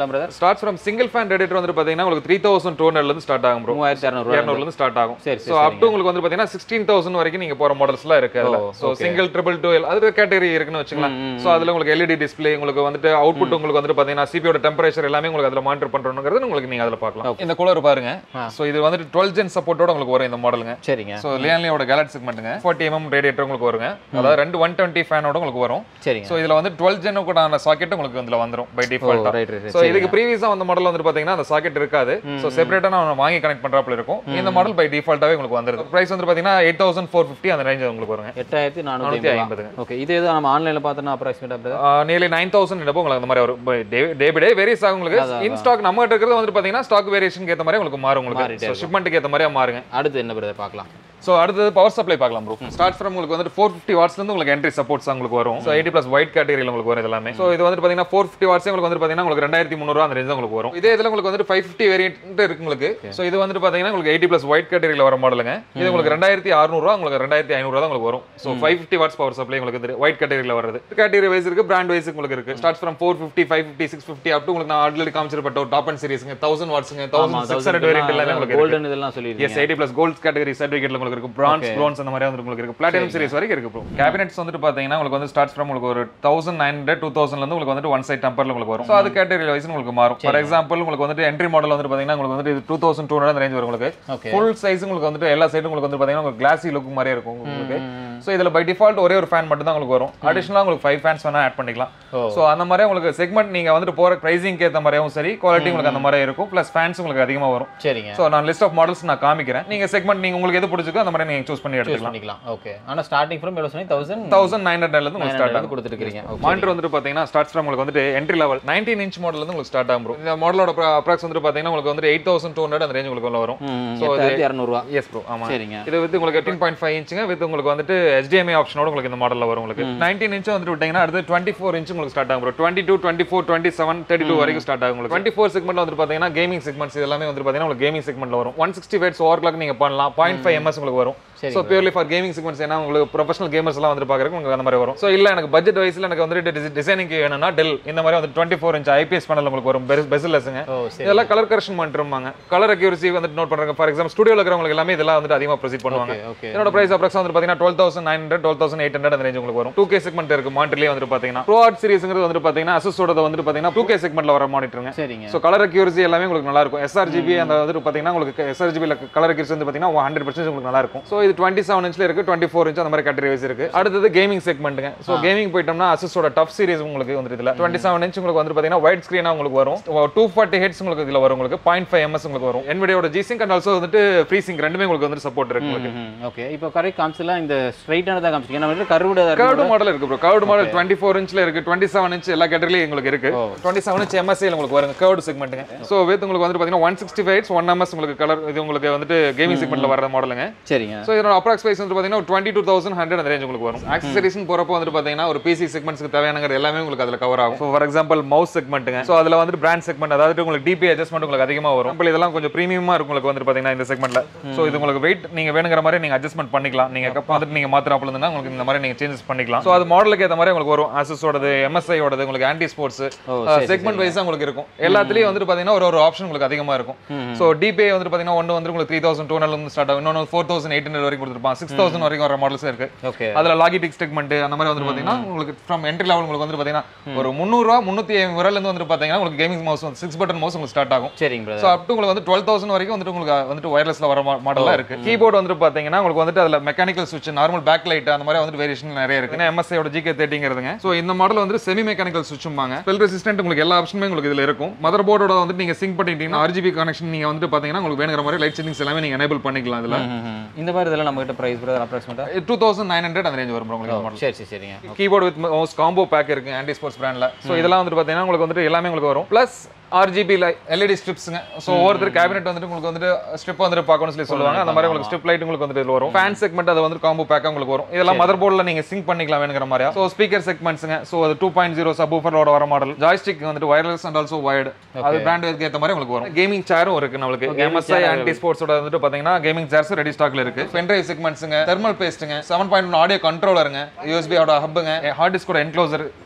எல்லாம் brother start from single fan radiator வந்து பாத்தீங்கன்னா உங்களுக்கு த்ரீ தௌசண்ட் டூ இருந்து ஸ்டார்ட் ஆகும் ப்ரோ மூவாயிரத்தி இரநூறுவா இரநூறுல இருந்து ஸ்டார்ட் ஆகும் சரி, ஸோ அப் டு உங்களுக்கு வந்து பாத்தீங்கன்னா சிக்ஸ்டீன் தௌசண்ட் வரைக்கும் நீங்க போற மாடல்ஸ்லாம் இருக்கு அதுல oh, so single triple two அது கேட்டகரி இருக்குன்னு வச்சுக்கலாம் ஸோ அதுல உங்களுக்கு எல்இடி டிஸ்ப்ளே உங்களுக்கு வந்துட்டு அவுட்புட் உங்களுக்கு வந்து பாத்தீங்கன்னா சிபியோட டெம்பரேச்சர் எல்லாமே உங்களுக்கு அதுல மானிட்டர் பண்றோங்கிறது உங்களுக்கு நீங்க அதுல பார்க்கலாம் இந்த கூலர் பாருங்க ஸோ இது வந்துட்டு டுவெல் ஜென் சப்போர்ட்டோட உங்களுக்கு வரும் இந்த மாடலுங்க சரிங்க ஸோ லியான்லியோட கேலட் செக்மெண்ட்டுங்க ஃபார்ட்டி எம்எம் ரேடியேட்டர் உங்களுக்கு வருங்க அதாவது ரெண்டு ஒன் டுவெண்ட்டி ஃபேனோட உங்களுக்கு வரும் சரிங்க ஸோ இதுல வந்து டுவெல் ஜென் கூட சாக்கெட் உங்களுக்கு இதுல வந்துரும் பை டிஃபால்ட்டா ரைட் ரைட் ஸோ இதுக்கு ப்ரீவியஸா வந்த மாடல் வந்து பாத்தீங்கன்னா அந்த சாக்கெட் இருக்காது ஸோ செப்பரேட்டா நான் வாங்கி கனெக்ட் பண்றாப்புல இருக்கும் இந்த மாடல் பை டிஃபால்ட்டாவே உங்களுக்கு வந்துருது பிரைஸ் வந்து பாத்தீங்கன்னா எயிட் தௌசண்ட் ஃபோர் ஃபிஃப்டி அந்த ரேஞ்ச் உங்களுக்கு வருங்க எட்டாயிரத்தி நானூற்றி நானூத்தி ஐம்பது ஐம்பதுங்க ஓகே இது எதுவும் நம்ம ஆன்லைனில் பார்த்தோன்னா அப்ராக்சிமேட்டாக பிரதர் நியர்லி நைன் தௌசண்ட் உங்களுக்கு அந்த மாதிரி வரும் டே பை டே வேரியஸ் ஆகும் உங்களுக்கு இன் ஸ்டாக் நம்ம கிட்ட இருக்கிறது வந்து பாத்தீங்கன்னா ஸ்டாக் வேரியேஷனுக்கு ஏத்த மாதிரி உங்களுக்கு மாறும் உங்களுக்கு மாறிட்டே ஸோ ஷிப்மெண்ட்டுக்கு ஏத்த மாதிரியா மாறுங்க அடுத்து என்ன பிரதர் பார்க்கலாம் ஸோ அடுத்தது பவர் சப்ளை பார்க்கலாம் ப்ரோ ஸ்டார்ட் ஃப்ரம் உங்களுக்கு வந்து ஃபோர் ஃபிஃப்டி வாட்ஸ்லேருந்து உங்களுக்கு என்ட்ரி சப்போர்ட்ஸ் உங்களுக்கு வரும் ஸோ எயிட்டி ப்ளஸ் ஒயிட் கேட்டகரியில் உங்களுக்கு வரும் இது எல்லாமே ஸோ இது வந்து பார்த்தீங்கன்னா ஃபோர் ஃபிஃப்டி வாட்ஸ் உங்களுக்கு வந்து பார்த்தீங்கன்னா உங்களுக்கு ரெண்டாயிரத்தி முந்நூறுவா அந்த ரேஞ்ச் உங்களுக்கு வரும் இதே இதில் உங்களுக்கு வந்து ஃபைவ் ஃபிஃப்டி வேரியன்ட் இருக்கு உங்களுக்கு ஸோ இது வந்து பார்த்தீங்கன்னா உங்களுக்கு எயிட்டி ப்ளஸ் ஒயிட் கேட்டகரியில் வர மாடலுங்க இது உங்களுக்கு ரெண்டாயிரத்தி அறுநூறுவா உங்களுக்கு ரெண்டாயிரத்தி ஐநூறுவா தான் உங்களுக்கு வரும் so five fifty watts power supply உங்களுக்கு இது ஒயிட் கேட்டகரியில் வருது கேட்டகரி வைஸ் இருக்கு பிராண்ட் வைஸ் உங்களுக்கு இருக்கு start from four fifty five fifty six fifty up உங்களுக்கு நான் ஆல்ரெடி காமிச்சிருப்பட்ட ஒரு டாப் அண்ட் சீரிஸ்ங்க தௌசண்ட் வாட்ஸுங்க தௌசண்ட் சிக்ஸ் ஹண்ட்ரட் வேரியன்ட் எல்லாமே உங்களுக்கு இருக்கு கோல்டன் இதெல்லாம் சொல்லியிருக்கீங்க yes eighty plus gold category சர்டிஃபிகேட்ல உங்களுக்கு இருக்கு பிரான்ஸ் ப்ரோன்ஸ் அந்த மாதிரி வந்து உங்களுக்கு இருக்கு பிளாட்டினம் சீரிஸ் வரைக்கும் இருக்கு ப்ரோ கேபினெட்ஸ் வந்துட்டு பாத்தீங்கன்னா உங்களுக்கு வந்து ஸ்டார்ட் ஃப்ரம் உங்களுக்கு ஒரு தௌசண்ட் நைன் ஹண்ட்ரட் டூ தௌசண்ட்ல இருந்து உங்களுக்கு வந்துட்டு ஒன் சைட் டம்பர்ல உங்களுக்கு வரும் ஸோ அது கேட்டகரி வைஸ் உங்களுக்கு மாறும் ஃபார் எக்ஸாம்பிள் உங்களுக்கு வந்துட்டு என்ட்ரி மாடல் வந்து பாத்தீங்கன்னா உங்களுக்கு வந்துட்டு இது two thousand two hundred range வரும் உங்களுக்கு ஓகே ஃபுல் சைஸ் உங்களுக்கு வந்துட்டு எல்லா சைடும் உங்களுக்கு வந்து பாத்தீங்கன்னா உங்களுக்கு கிளாசி லுக் மாதிரியே இருக்கும் உங்களுக்கு ஸோ இதுல பை டிஃபால்ட் ஒரே ஒரு ஃபேன் மட்டும் தான் உங்களுக்கு வரும் அடிஷனலாக உங்களுக்கு ஃபைவ் ஃபேன்ஸ் வேணா ஆட் பண்ணிக்கலாம் ஓ. ஸோ அந்த மாதிரி உங்களுக்கு செக்மெண்ட் நீங்க வந்துட்டு போற பிரைசிங்க்கு ஏற்ற மாதிரியும் சரி குவாலிட்டி உங்களுக்கு அந்த மாதிரி இருக்கும் ப்ளஸ் ஃபேன்ஸ் உங்களுக்கு அதிகமா வரும் சரிங்க ஸோ நான் லிஸ்ட் ஆஃப் மாடல்ஸ் நான் காமிக்கிறேன் நீங்க செக்மெண்ட் நீங்க உங்களுக்கு எது பிடிச்சிருக்கோ அந்த மாதிரி நீங்க சூஸ் பண்ணி சூஸ் எடுத்துக்கலாம் பண்ணிக்கலாம் ஓகே ஆனால் ஸ்டார்டிங் ஃப்ரம் எவ்வளோ சொன்னீங்க தௌசண்ட் தௌசண்ட் நைன் ஹண்ட்ரட்ல இருந்து உங்களுக்கு ஸ்டார்ட் ஆகும் கொடுத்துருக்கீங்க ஓகே மானிட்டர் வந்துட்டு பாத்தீங்கன்னா ஸ்டார்ட் ஃப்ரம் உங்களுக்கு வந்துட்டு entry level nineteen inch model வந்து உங்களுக்கு ஸ்டார்ட் ஆகும் bro. இந்த மாடலோட அப்ராக்ஸ் வந்துட்டு பாத்தீங்கன்னா உங்களுக்கு வந்து எயிட் தௌசண்ட் டூ ஹண்ட்ரட் அந்த ரேஞ்ச் உங்களுக்கு உள்ள வரும் So, இது- எட்டாயிரத்தி இரநூறுவா எஸ் ப்ரோ ஆமா சரிங்க இது வந்து உங்களுக்கு எயிட்டீன் பாயிண்ட் ஃபைவ் இன்ச்சுங்க வித் உங்களுக்கு வந்துட்டு HDMI ஆப்ஷனோட உங்களுக்கு இந்த மாடல்ல வரும் உங்களுக்கு நைன்டீன் இன்ச் வந்துட்டு விட்டீங்கன்னா அடுத்து டுவெண்ட்டி ஃபோர் இன்ச் உங்களுக்கு ஸ்டார்ட் ஆகும் bro twenty two twenty four twenty seven thirty two வரைக்கும் ஸ்டார்ட் ஆகும் உங்களுக்கு டுவெண்ட்டி ஃபோர் செக்மெண்ட் வந்துட்டு பாத்தீங்கன்னா கேமிங் செக்மெண்ட்ஸ் எல்லாமே வந்து பாத்தீங்கன்னா உங்களுக்கு கேமிங் செக்மெண்ட்ல வரும் ஒன் சிக்ஸ்டி ஃபைட்ஸ் ஓவர் கிளாக் நீங்க பண்ணலாம் பாயிண்ட் ஃபைவ் எம்எஸ் உங்களுக்கு வரும் சரி so purely for gaming segments ஏன்னா உங்களுக்கு ப்ரொஃபஷனல் கேமர்ஸ் எல்லாம் வந்து பார்க்குறதுக்கு உங்களுக்கு அந்த மாதிரி வரும் ஸோ இல்லை எனக்கு பட்ஜெட் வைஸ்ல எனக்கு வந்துட்டு டிசைனிங் வேணும்னா டெல் இந்த மாதிரி வந்து twenty four inch IPS panel உங்களுக்கு வரும் பெசிலஸுங்க ஓ சரி இதெல்லாம் கலர் கரெக்ஷன் பண்ணிருப்பாங்க கலர் அக்யூரசி வந்துட்டு நோட் பண்றாங்க ஃபார் எக்ஸாம்பிள் ஸ்டுடியோல இருக்கிறவங்களுக்கு எல்லாமே இதெல்லாம் வந்துட்டு அதிகமாக ப்ரொசீட் பண்ணுவாங்க ஓகே ஓகே இதோட பிரைஸ் அப்ராக்ஸ் வந்து பாத்தீங்கன்னா twelve thousand nine hundred twelve thousand eight hundred அந்த ரேஞ்ச் உங்களுக்கு வரும் டூ கே செக்மெண்ட் இருக்கு மானிட்டர்லேயே வந்து பாத்தீங்கன்னா ப்ரோ ஆர்ட் சீரிஸ்ங்கிறது வந்து பாத்தீங்கன்னா அசஸோட வந்து பாத்தீங்கன்னா டூ கே செக்மெண்ட்ல வர மானிட்டருங்க சரிங்க ஸோ கலர் அக்யூரசி எல்லாமே உங்களுக்கு நல்லா இருக்கும் எஸ்ஆர்ஜிபி அந்த வந்து பாத்தீங்கன்னா உங்களுக்கு எஸ்ஆர்ஜிபியில் கலர் அக்யூரசி வந்து பாத்தீங்கன்னா ஹண்ட்ரட் பர்சன்ட் உங்களுக்கு நல்லா இருக்கும் ஸோ இது டுவெண்ட்டி செவன் இன்ச்ல இருக்கு டுவெண்ட்டி ஃபோர் இன்ச் அந்த மாதிரி கேட்டகரி வைஸ் இருக்கு அடுத்தது கேமிங் செக்மெண்ட்டுங்க ஸோ கேமிங் போயிட்டோம்னா அசஸோட டஃப் சீரிஸ் உங்களுக்கு வந்து இதுல டுவெண்ட்டி செவன் இன்ச் உங்களுக்கு வந்து பாத்தீங்கன்னா ஒயிட் ஸ்க்ரீனா உங்களுக்கு வரும் டூ ஃபார்ட்டி ஹெட்ஸ் உங்களுக்கு இதுல வரும் உங்களுக்கு பாயிண்ட் ஃபைவ் எம்எஸ் உங்களுக்கு வரும் NVIDIA-யோட ஜிசிங் அண்ட் ஆல்சோ வந்துட்டு ஃப்ரீசிங் ரெண்டுமே உங்களுக்கு வந்து சப்போர்ட் இருக்கு உங்களுக்கு ஓகே இப்போ கரெக்ட் காமிச்சலாம் இந்த ஸ்ட்ரைட்டானதாக காமிச்சிங்க நம்ம கருவிட கர்வ்டு மாடல் இருக்கு bro curved model twenty four இன்ச்ல இருக்கு டுவெண்ட்டி செவன் இன்ச் எல்லா கேட்டகரியும் உங்களுக்கு இருக்கு டுவெண்ட்டி செவன் இன்ச் எம்எஸ்ஐ உங்களுக்கு வருங்க கர்வ்டு செக்மெண்ட்டுங்க ஸோ வித் உங்களுக்கு வந்து பாத்தீங்கன்னா one sixty five one MS உங்களுக்கு கலர் இது உங்களுக்கு வந்துட்டு கேமிங் செக்மெண்ட்ல வர மாடலுங்க சரிங்க ஸோ இதோட அப்ராக்ஸ் பிரைஸ் வந்து பாத்தீங்கன்னா டுவெண்ட்டி டூ தௌசண்ட் ஹண்ட்ரட் அந்த ரேஞ்ச் உங்களுக்கு வரும் ஆக்சசரிஸ்னு போறப்போ வந்து பாத்தீங்கன்னா ஒரு பிசி செக்மெண்ட்ஸ்க்கு தேவையானது எல்லாமே உங்களுக்கு அதுல கவர் ஆகும் ஃபார் எக்ஸாம்பிள் மவுஸ் செக்மெண்ட்டுங்க ஸோ அதுல வந்துட்டு பிராண்ட் செக்மெண்ட் அதாவது உங்களுக்கு டிபி அட்ஜஸ்ட்மெண்ட் உங்களுக்கு அதிகமா வரும் இப்போ இதெல்லாம் கொஞ்சம் ப்ரீமியமா இருக்கும் உங்களுக்கு வந்து பாத்தீங்கன்னா இந்த செக்மெண்ட்ல ஸோ இது உங்களுக்கு வெயிட் நீங்க வேணுங்கிற மாதிரி நீங்க அட்ஜஸ்ட்மெண்ட் பண்ணிக்கலாம் நீங்க கப் வந்துட்டு நீங்க மாத்திராப்புல இருந்தா உங்களுக்கு இந்த மாதிரி நீங்க சேஞ்சஸ் பண்ணிக்கலாம் ஸோ அது மாடலுக்கு ஏற்ற மாதிரி உங்களுக்கு வரும் அசஸோடது எம்எஸ்ஐயோடது உங்களுக்கு ஆன்டி ஸ்போர்ட்ஸ் ஓ சரி செக்மெண்ட் வைஸா உங்களுக்கு இருக்கும் எல்லாத்துலயும் வந்துட்டு பாத்தீங்கன்னா ஒரு ஒரு ஆப்ஷன் உங்களுக்கு அதிகமா இருக்கும் ஸோ டிபிஐ வந்துட்டு பாத்தீங்கன்னா ஒன்று வந்து உங்களுக்கு three thousand two hundred start ஆகும் இன்னொன்று ஃபோர் தௌசண்ட் எயிட் ஹண்ட்ரட் வரைக்கும் கொடுத்துருப்பான் சிக்ஸ் தௌசண்ட் வரைக்கும் வர மாடல்ஸ் இருக்கு ஓகே அதுல லாகிடிக் செக்மெண்ட் அந்த மாதிரி வந்து பாத்தீங்கன்னா உங்களுக்கு ஃப்ரம் என்ட்ரி லெவல் உங்களுக்கு வந்து பாத்தீங்கன்னா ஒரு முந்நூறுவா முந்நூத்தி ஐம்பது ரூபாயில இருந்து வந்து பாத்தீங்கன்னா உங்களுக்கு கேமிங் மவுஸ் வந்து சிக்ஸ் பட்டன் மவுஸ் உங்களுக்கு ஸ்டார்ட் ஆகும் சரிங்க பிரதர் ஸோ அப் டு உங்களுக்கு வந்து டுவெல் தௌசண்ட் வரைக்கும் வந்துட்டு உங்களுக்கு வந்துட்டு ஒயர்லெஸ்ல வர மாடலாம் இருக்கு கீபோர்டு வந்துட்டு பாத்தீங்கன்னா உங்களுக்கு வந்துட்டு அதுல மெக்கானிக்கல் சுவிட்ச் நார்மல் பேக் லைட் அந்த மாதிரி வந்துட்டு வேரியேஷன் நிறைய இருக்கு ஏன்னா எம்எஸ்ஐயோட ஜிகே தேர்ட்டிங்கிறதுங்க ஸோ இந்த மாடல் வந்து செமி மெக்கானிக்கல் சுவிட்சும்பாங்க ஸ்பெல் ரெசிஸ்டன்ட் உங்களுக்கு எல்லா ஆப்ஷனுமே உங்களுக்கு இதுல இருக்கும் மதர் போர்டோட வந்துட்டு நீங்க சிங்க் பண்ணிட்டீங்கன்னா ஆர்ஜிபி கனெக்ஷன் நீங்க வந்துட்டு பாத்தீங்கன்னா உங்களுக்கு வேணுங்கிற மாதிரி லைட் செட்டிங்ஸ் எல்லாமே நீங்க எனேபிள் பண்ணிக்கலாம் இதுல இந்த மாதிரி இதெல்லாம் நம்ம கிட்ட பிரைஸ் பிரதர் அப்ராக்சிமேட்டா டூ தௌசண்ட் நைன் ஹண்ட்ரட் அந்த ரேஞ்ச் வரும் bro உங்களுக்கு இந்த மாடல் சரி சரி சரிங்க keyboard with mouse combo pack இருக்கு ஆன்டி ஸ்போர்ட்ஸ் பிராண்ட்ல ஸோ இதெல்லாம் வந்துட்டு பார்த்தீங்கன்னா உங்களுக்கு வந்துட்டு எல்லாமே உங்களுக்கு வரும் ப்ளஸ் ஆர்ஜிபி எல்இடி ஸ்ட்ரிப்ஸுங்க ஸோ ஒவ்வொருத்தர் கேபினெட் வந்துட்டு உங்களுக்கு வந்துட்டு ஸ்ட்ரிப் வந்துட்டு பார்க்கணும்னு சொல்லி சொல்லுவாங்க அந்த மாதிரி உங்களுக்கு ஸ்ட்ரிப் லைட் உங்களுக்கு வந்துட்டு இதுல வரும் ஃபேன் செக்மெண்ட் அது வந்து காம்போ பேக்காக உங்களுக்கு வரும் இதெல்லாம் மதர் போர்டில் நீங்க சிங்க் பண்ணிக்கலாம் வேணுங்கிற மாதிரியா ஸோ ஸ்பீக்கர் செக்மெண்ட்ஸுங்க ஸோ அது டூ பாயிண்ட் ஜீரோ சப்வூஃபரோட வர மாடல் ஜாய்ஸ்டிக் வந்துட்டு வயர்லெஸ் அண்ட் ஆல்சோ வயர்டு அது பிராண்ட் ஏற்ற மாதிரி உங்களுக்கு வரும் கேமிங் சேரும் இருக்கு நம்மளுக்கு எம்எஸ்ஐ ஆன்டி ஸ்போர்ட்ஸோட வந்துட்டு பாத்தீங்கன்னா கேமிங் சேர்ஸ் ரெடி ஸ்டாக்ல இருக்கு பென்ட்ரைவ் செக்மெண்ட்ஸுங்க தெர்மல் பேஸ்ட்டுங்க செவன் பாயிண்ட் ஒன் ஆடியோ கண்ட்ரோலருங்க யூஎஸ்பி ஓட ஹப்புங்க ஹார்ட் டிஸ்கோட enclosure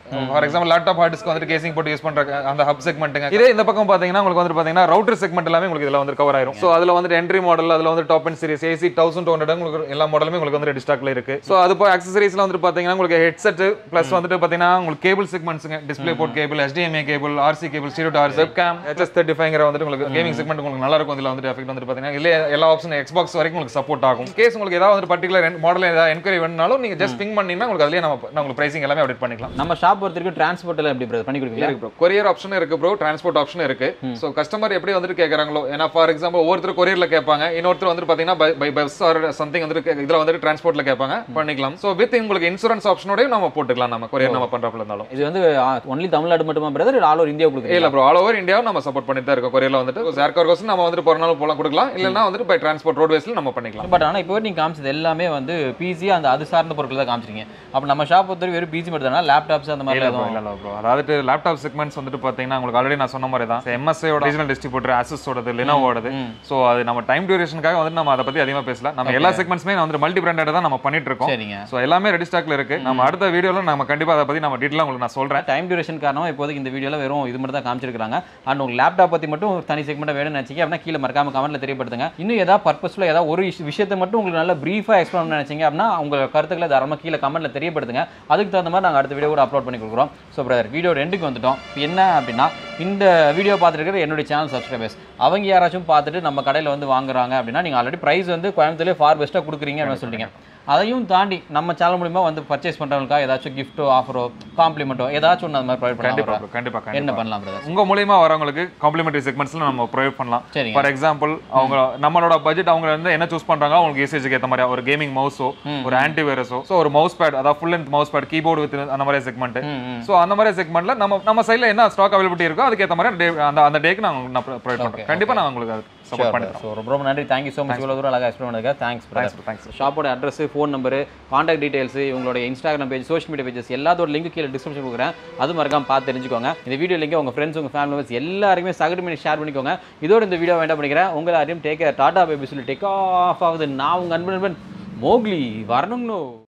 for example laptop hard disk வந்து கேசிங் போட்டு யூஸ் பண்ற அந்த ஹப் செக்மெண்ட்டுங்க இதே இந்த பக்கம் பாத்தீங்கன்னா உங்களுக்கு வந்து பாத்தீங்கன்னா ரவுட்டர் செக்மெண்ட் எல்லாமே உங்களுக்கு இதுல வந்து கவர் ஆயிரும் ஸோ அதுல வந்து என்ட்ரி மாடல் அதுல வந்து top end series AC thousand two hundred உங்களுக்கு எல்லா மாடலுமே உங்களுக்கு வந்து ரெடி ஸ்டாக்ல இருக்கு ஸோ அது போய் அக்சசரிஸ்ல வந்து பாத்தீங்கன்னா உங்களுக்கு ஹெட்செட் பிளஸ் வந்துட்டு பாத்தீங்கன்னா உங்களுக்கு கேபிள் செக்மெண்ட்ஸுங்க display port cable HDMI cable RC cable stereo டார் வெப் கேம் ஹெச்எஸ் தேர்ட்டி ஃபைவ்ங்கிற வந்துட்டு உங்களுக்கு கேமிங் செக்மெண்ட் உங்களுக்கு நல்லா இருக்கும் இதுல வந்துட்டு எஃபெக்ட் வந்துட்டு பாத்தீங்கன்னா இல்ல எல்லா ஆப்ஷன் எக்ஸ்பாக்ஸ் வரைக்கும் உங்களுக்கு சப்போர்ட் ஆகும் கேஸ் உங்களுக்கு ஏதாவது வந்து பர்டிகுலர் மாடல் ஏதாவது என்கொயரி வேணும்னாலும் நீங்க ஜஸ்ட் பிங் பண்ணீங்கன்னா உங்களுக்கு அதுலயே நம்ம நான் உங்களுக்கு பிரைசிங் எல்லாமே அப்டேட் பண்ணிக்கலாம் நம்ம ஷாப் பொறுத்த வரைக்கும் டிரான்ஸ்போர்ட்டில் எப்படி பிரதர் பண்ணி கொடுப்பீங்களா இருக்கு ப்ரோ கொரியர் ஆப்ஷன் இருக்கு ப்ரோ டிரான்ஸ்போர்ட் ஆப்ஷன் இருக்கு ஸோ கஸ்டமர் எப்படி வந்துட்டு கேட்கறாங்களோ ஏன்னா ஃபார் எக்ஸாம்பிள் ஒவ்வொருத்தர் கொரியர்ல கேட்பாங்க இன்னொருத்தர் வந்து பாத்தீங்கன்னா பை பஸ் ஆர் சம்திங் வந்துட்டு கே- இதுல வந்துட்டு டிரான்ஸ்போர்ட்ல கேட்பாங்க பண்ணிக்கலாம் ஸோ வித் உங்களுக்கு இன்சூரன்ஸ் ஆப்ஷனோடய நம்ம போட்டுக்கலாம் நம்ம கொரியர் நம்ம பண்றப்பல இருந்தாலும் இது வந்து ஒன்லி தமிழ்நாடு மட்டுமா பிரதர் ஆல் ஓவர் இந்தியா கொடுக்குறீங்க இல்ல ப்ரோ ஆல் ஓவர் இந்தியாவும் நம்ம சப்போர்ட் பண்ணிட்டு தான் இருக்கோம் கொரியர்ல வந்துட்டு ஏர் கார்கோஸ் நம்ம வந்துட்டு போறனாலும் போலாம் கொடுக்கலாம் இல்லைன்னா வந்துட்டு பை டிரான்ஸ்போர்ட் ரோட்வேஸ்ல நம்ம பண்ணிக்கலாம் பட் ஆனால் இப்போ நீங்கள் காமிச்சது எல்லாமே வந்து பிசி அந்த அது சார்ந்த பொருட்கள் தான் காமிச்சிருங்க அப்போ நம்ம ஷாப் பொறுத்த வரைக்கும் வெறும் பிசி மட்டும் தானே லேப்டாப்ஸ் அந்த மாதிரி இல்ல bro, எதுவும் இல்ல இல்ல ப்ரோ அதாவது லேப்டாப் செக்மெண்ட்ஸ் வந்துட்டு பாத்தீங்கன்னா உங்களுக்கு ஆல்ரெடி நான் சொன்ன மாதிரி தான் எம்எஸ்ஐயோட ரீஜனல் டிஸ்ட்ரிபியூட்டர் அசஸோடது லினோவோடது ஸோ அது நம்ம டைம் டியூரேஷனுக்காக வந்துட்டு நம்ம அதை பத்தி அதிகமா பேசல நம்ம எல்லா செக்மெண்ட்ஸ்மே வந்து மல்டி பிராண்டட் தான் நம்ம பண்ணிட்டு இருக்கோம் சரிங்க ஸோ எல்லாமே ரெடி ஸ்டாக்ல இருக்கு நம்ம அடுத்த வீடியோல நம்ம கண்டிப்பா அதை பத்தி நம்ம டீட்டெயிலாக உங்களுக்கு நான் சொல்றேன் டைம் டியூரேஷன் காரணமாக இப்போதைக்கு இந்த வீடியோவில் வெறும் இது மட்டும் தான் காமிச்சிருக்காங்க அண்ட் உங்களுக்கு லேப்டாப் பற்றி மட்டும் ஒரு தனி செக்மெண்ட் வேணும்னு நினச்சிங்க அப்படின்னா கீழே மறக்காம கமெண்ட்ல தெரியப்படுத்துங்க இன்னும் ஏதாவது பர்பஸ்ஃபுல்லாக ஏதாவது ஒரு விஷ- விஷயத்தை மட்டும் உங்களுக்கு நல்லா ப்ரீஃபாக எக்ஸ்பிளைன் பண்ண நினைச்சீங்க அப்படின்னா உங்கள் கருத்துக்களை தாராளமாக கீழே கமெண்ட்ல தெரியப்படுத்துங்க அதுக்கு தகுந்த மாதிரி நாங்கள் அடுத்த வீடியோ கூட அப்லோட் பண்ணி கொடுக்குறோம் ஸோ பிரதர் வீடியோ ரெண்டுக்கு வந்துட்டோம் இப்போ என்ன அப்படின்னா இந்த வீடியோ பார்த்துட்டு இருக்கிற என்னுடைய சேனல் சப்ஸ்கிரைபர்ஸ் அவங்க யாராச்சும் பார்த்துட்டு நம்ம கடையில் வந்து வாங்குறாங்க அப்படின்னா நீங்கள் ஆல்ரெடி ப்ரைஸ் வந்து கோயம்புத்தூர்லேயே ஃபார் பெஸ்ட்டாக கொடுக்குறீங்க அப்படின்னு சொல்லிட்டீங்க அதையும் தாண்டி நம்ம சேனல் மூலிமா வந்து பர்ச்சேஸ் பண்ணுறவங்களுக்காக ஏதாச்சும் கிஃப்ட்டோ ஆஃபரோ காம்ப்ளிமெண்ட்டோ ஏதாச்சும் ஒன்று அந்த மாதிரி ப்ரொவைட் கண்டிப்பா பண்ணலாம் bro, கண்டிப்பா என்ன கண்டிப்பா பண்ணலாம் பிரதர் உங்க மூலியமா வரவங்களுக்கு காம்ப்ளிமெண்டரி செக்மெண்ட்ஸ்ல நம்ம ப்ரொவைட் பண்ணலாம் சரிங்க ஃபார் எக்ஸாம்பிள் அவங்க நம்மளோட பட்ஜெட் அவங்க வந்து என்ன சூஸ் பண்றாங்க அவங்களுக்கு யூசேஜுக்கு ஏத்த மாதிரி ஒரு கேமிங் மவுஸோ ஒரு ஆன்டி வைரஸோ ஸோ ஒரு மவுஸ் பேட் அதாவது full and mouse pad keyboard with அந்த மாதிரி செக்மெண்ட் ம் ம் ஸோ அந்த மாதிரி செக்மெண்ட்ல நம்ம நம்ம சைடில் என்ன ஸ்டாக் அவைலபிலிட்டி இருக்கோ அதுக்கு ஏற்ற மாதிரி day- அந்த அந்த டேக்கு நாங்கள் ப்ரொவைட் பண்ணுறோம் கண்டிப்பா நான் உங்களுக்கு அது சப்போர்ட் பண்ணிடுறோம் ஸோ ரொம்ப ரொம்ப நன்றி தேங்க்யூ ஸோ மச் இவ்வளோ தூரம் அழகாக எக்ஸ்பிளைன் பண்ணுங்க தேங்க்ஸ் தேங்க்ஸ் பிரதர் தேங்க்ஸ் ஷாப்போட address phone number contact details இவங்களோட Instagram page social media pages எல்லாத்தோட லிங்க் கீழே டிஸ்கிரிப்ஷன் கொடுக்குறேன் அது மறக்காம பார்த்து தெரிஞ்சுக்கோங்க இந்த வீடியோ லிங்க் உங்க ஃப்ரெண்ட்ஸ் உங்க ஃபேமிலி மெம்பர்ஸ் எல்லாருக்குமே சகடு பண்ணி ஷேர் பண்ணிக்கோங்க இதோட இந்த வீடியோ வேண்டாம் பண்ணிக்கிறேன் உங்களை யாரையும் டேக் டாடா பேபி சொல்லி டேக் ஆஃப் ஆகுது நான் உங்க அன்பு நண்பன் மோக்லி வரணும்னு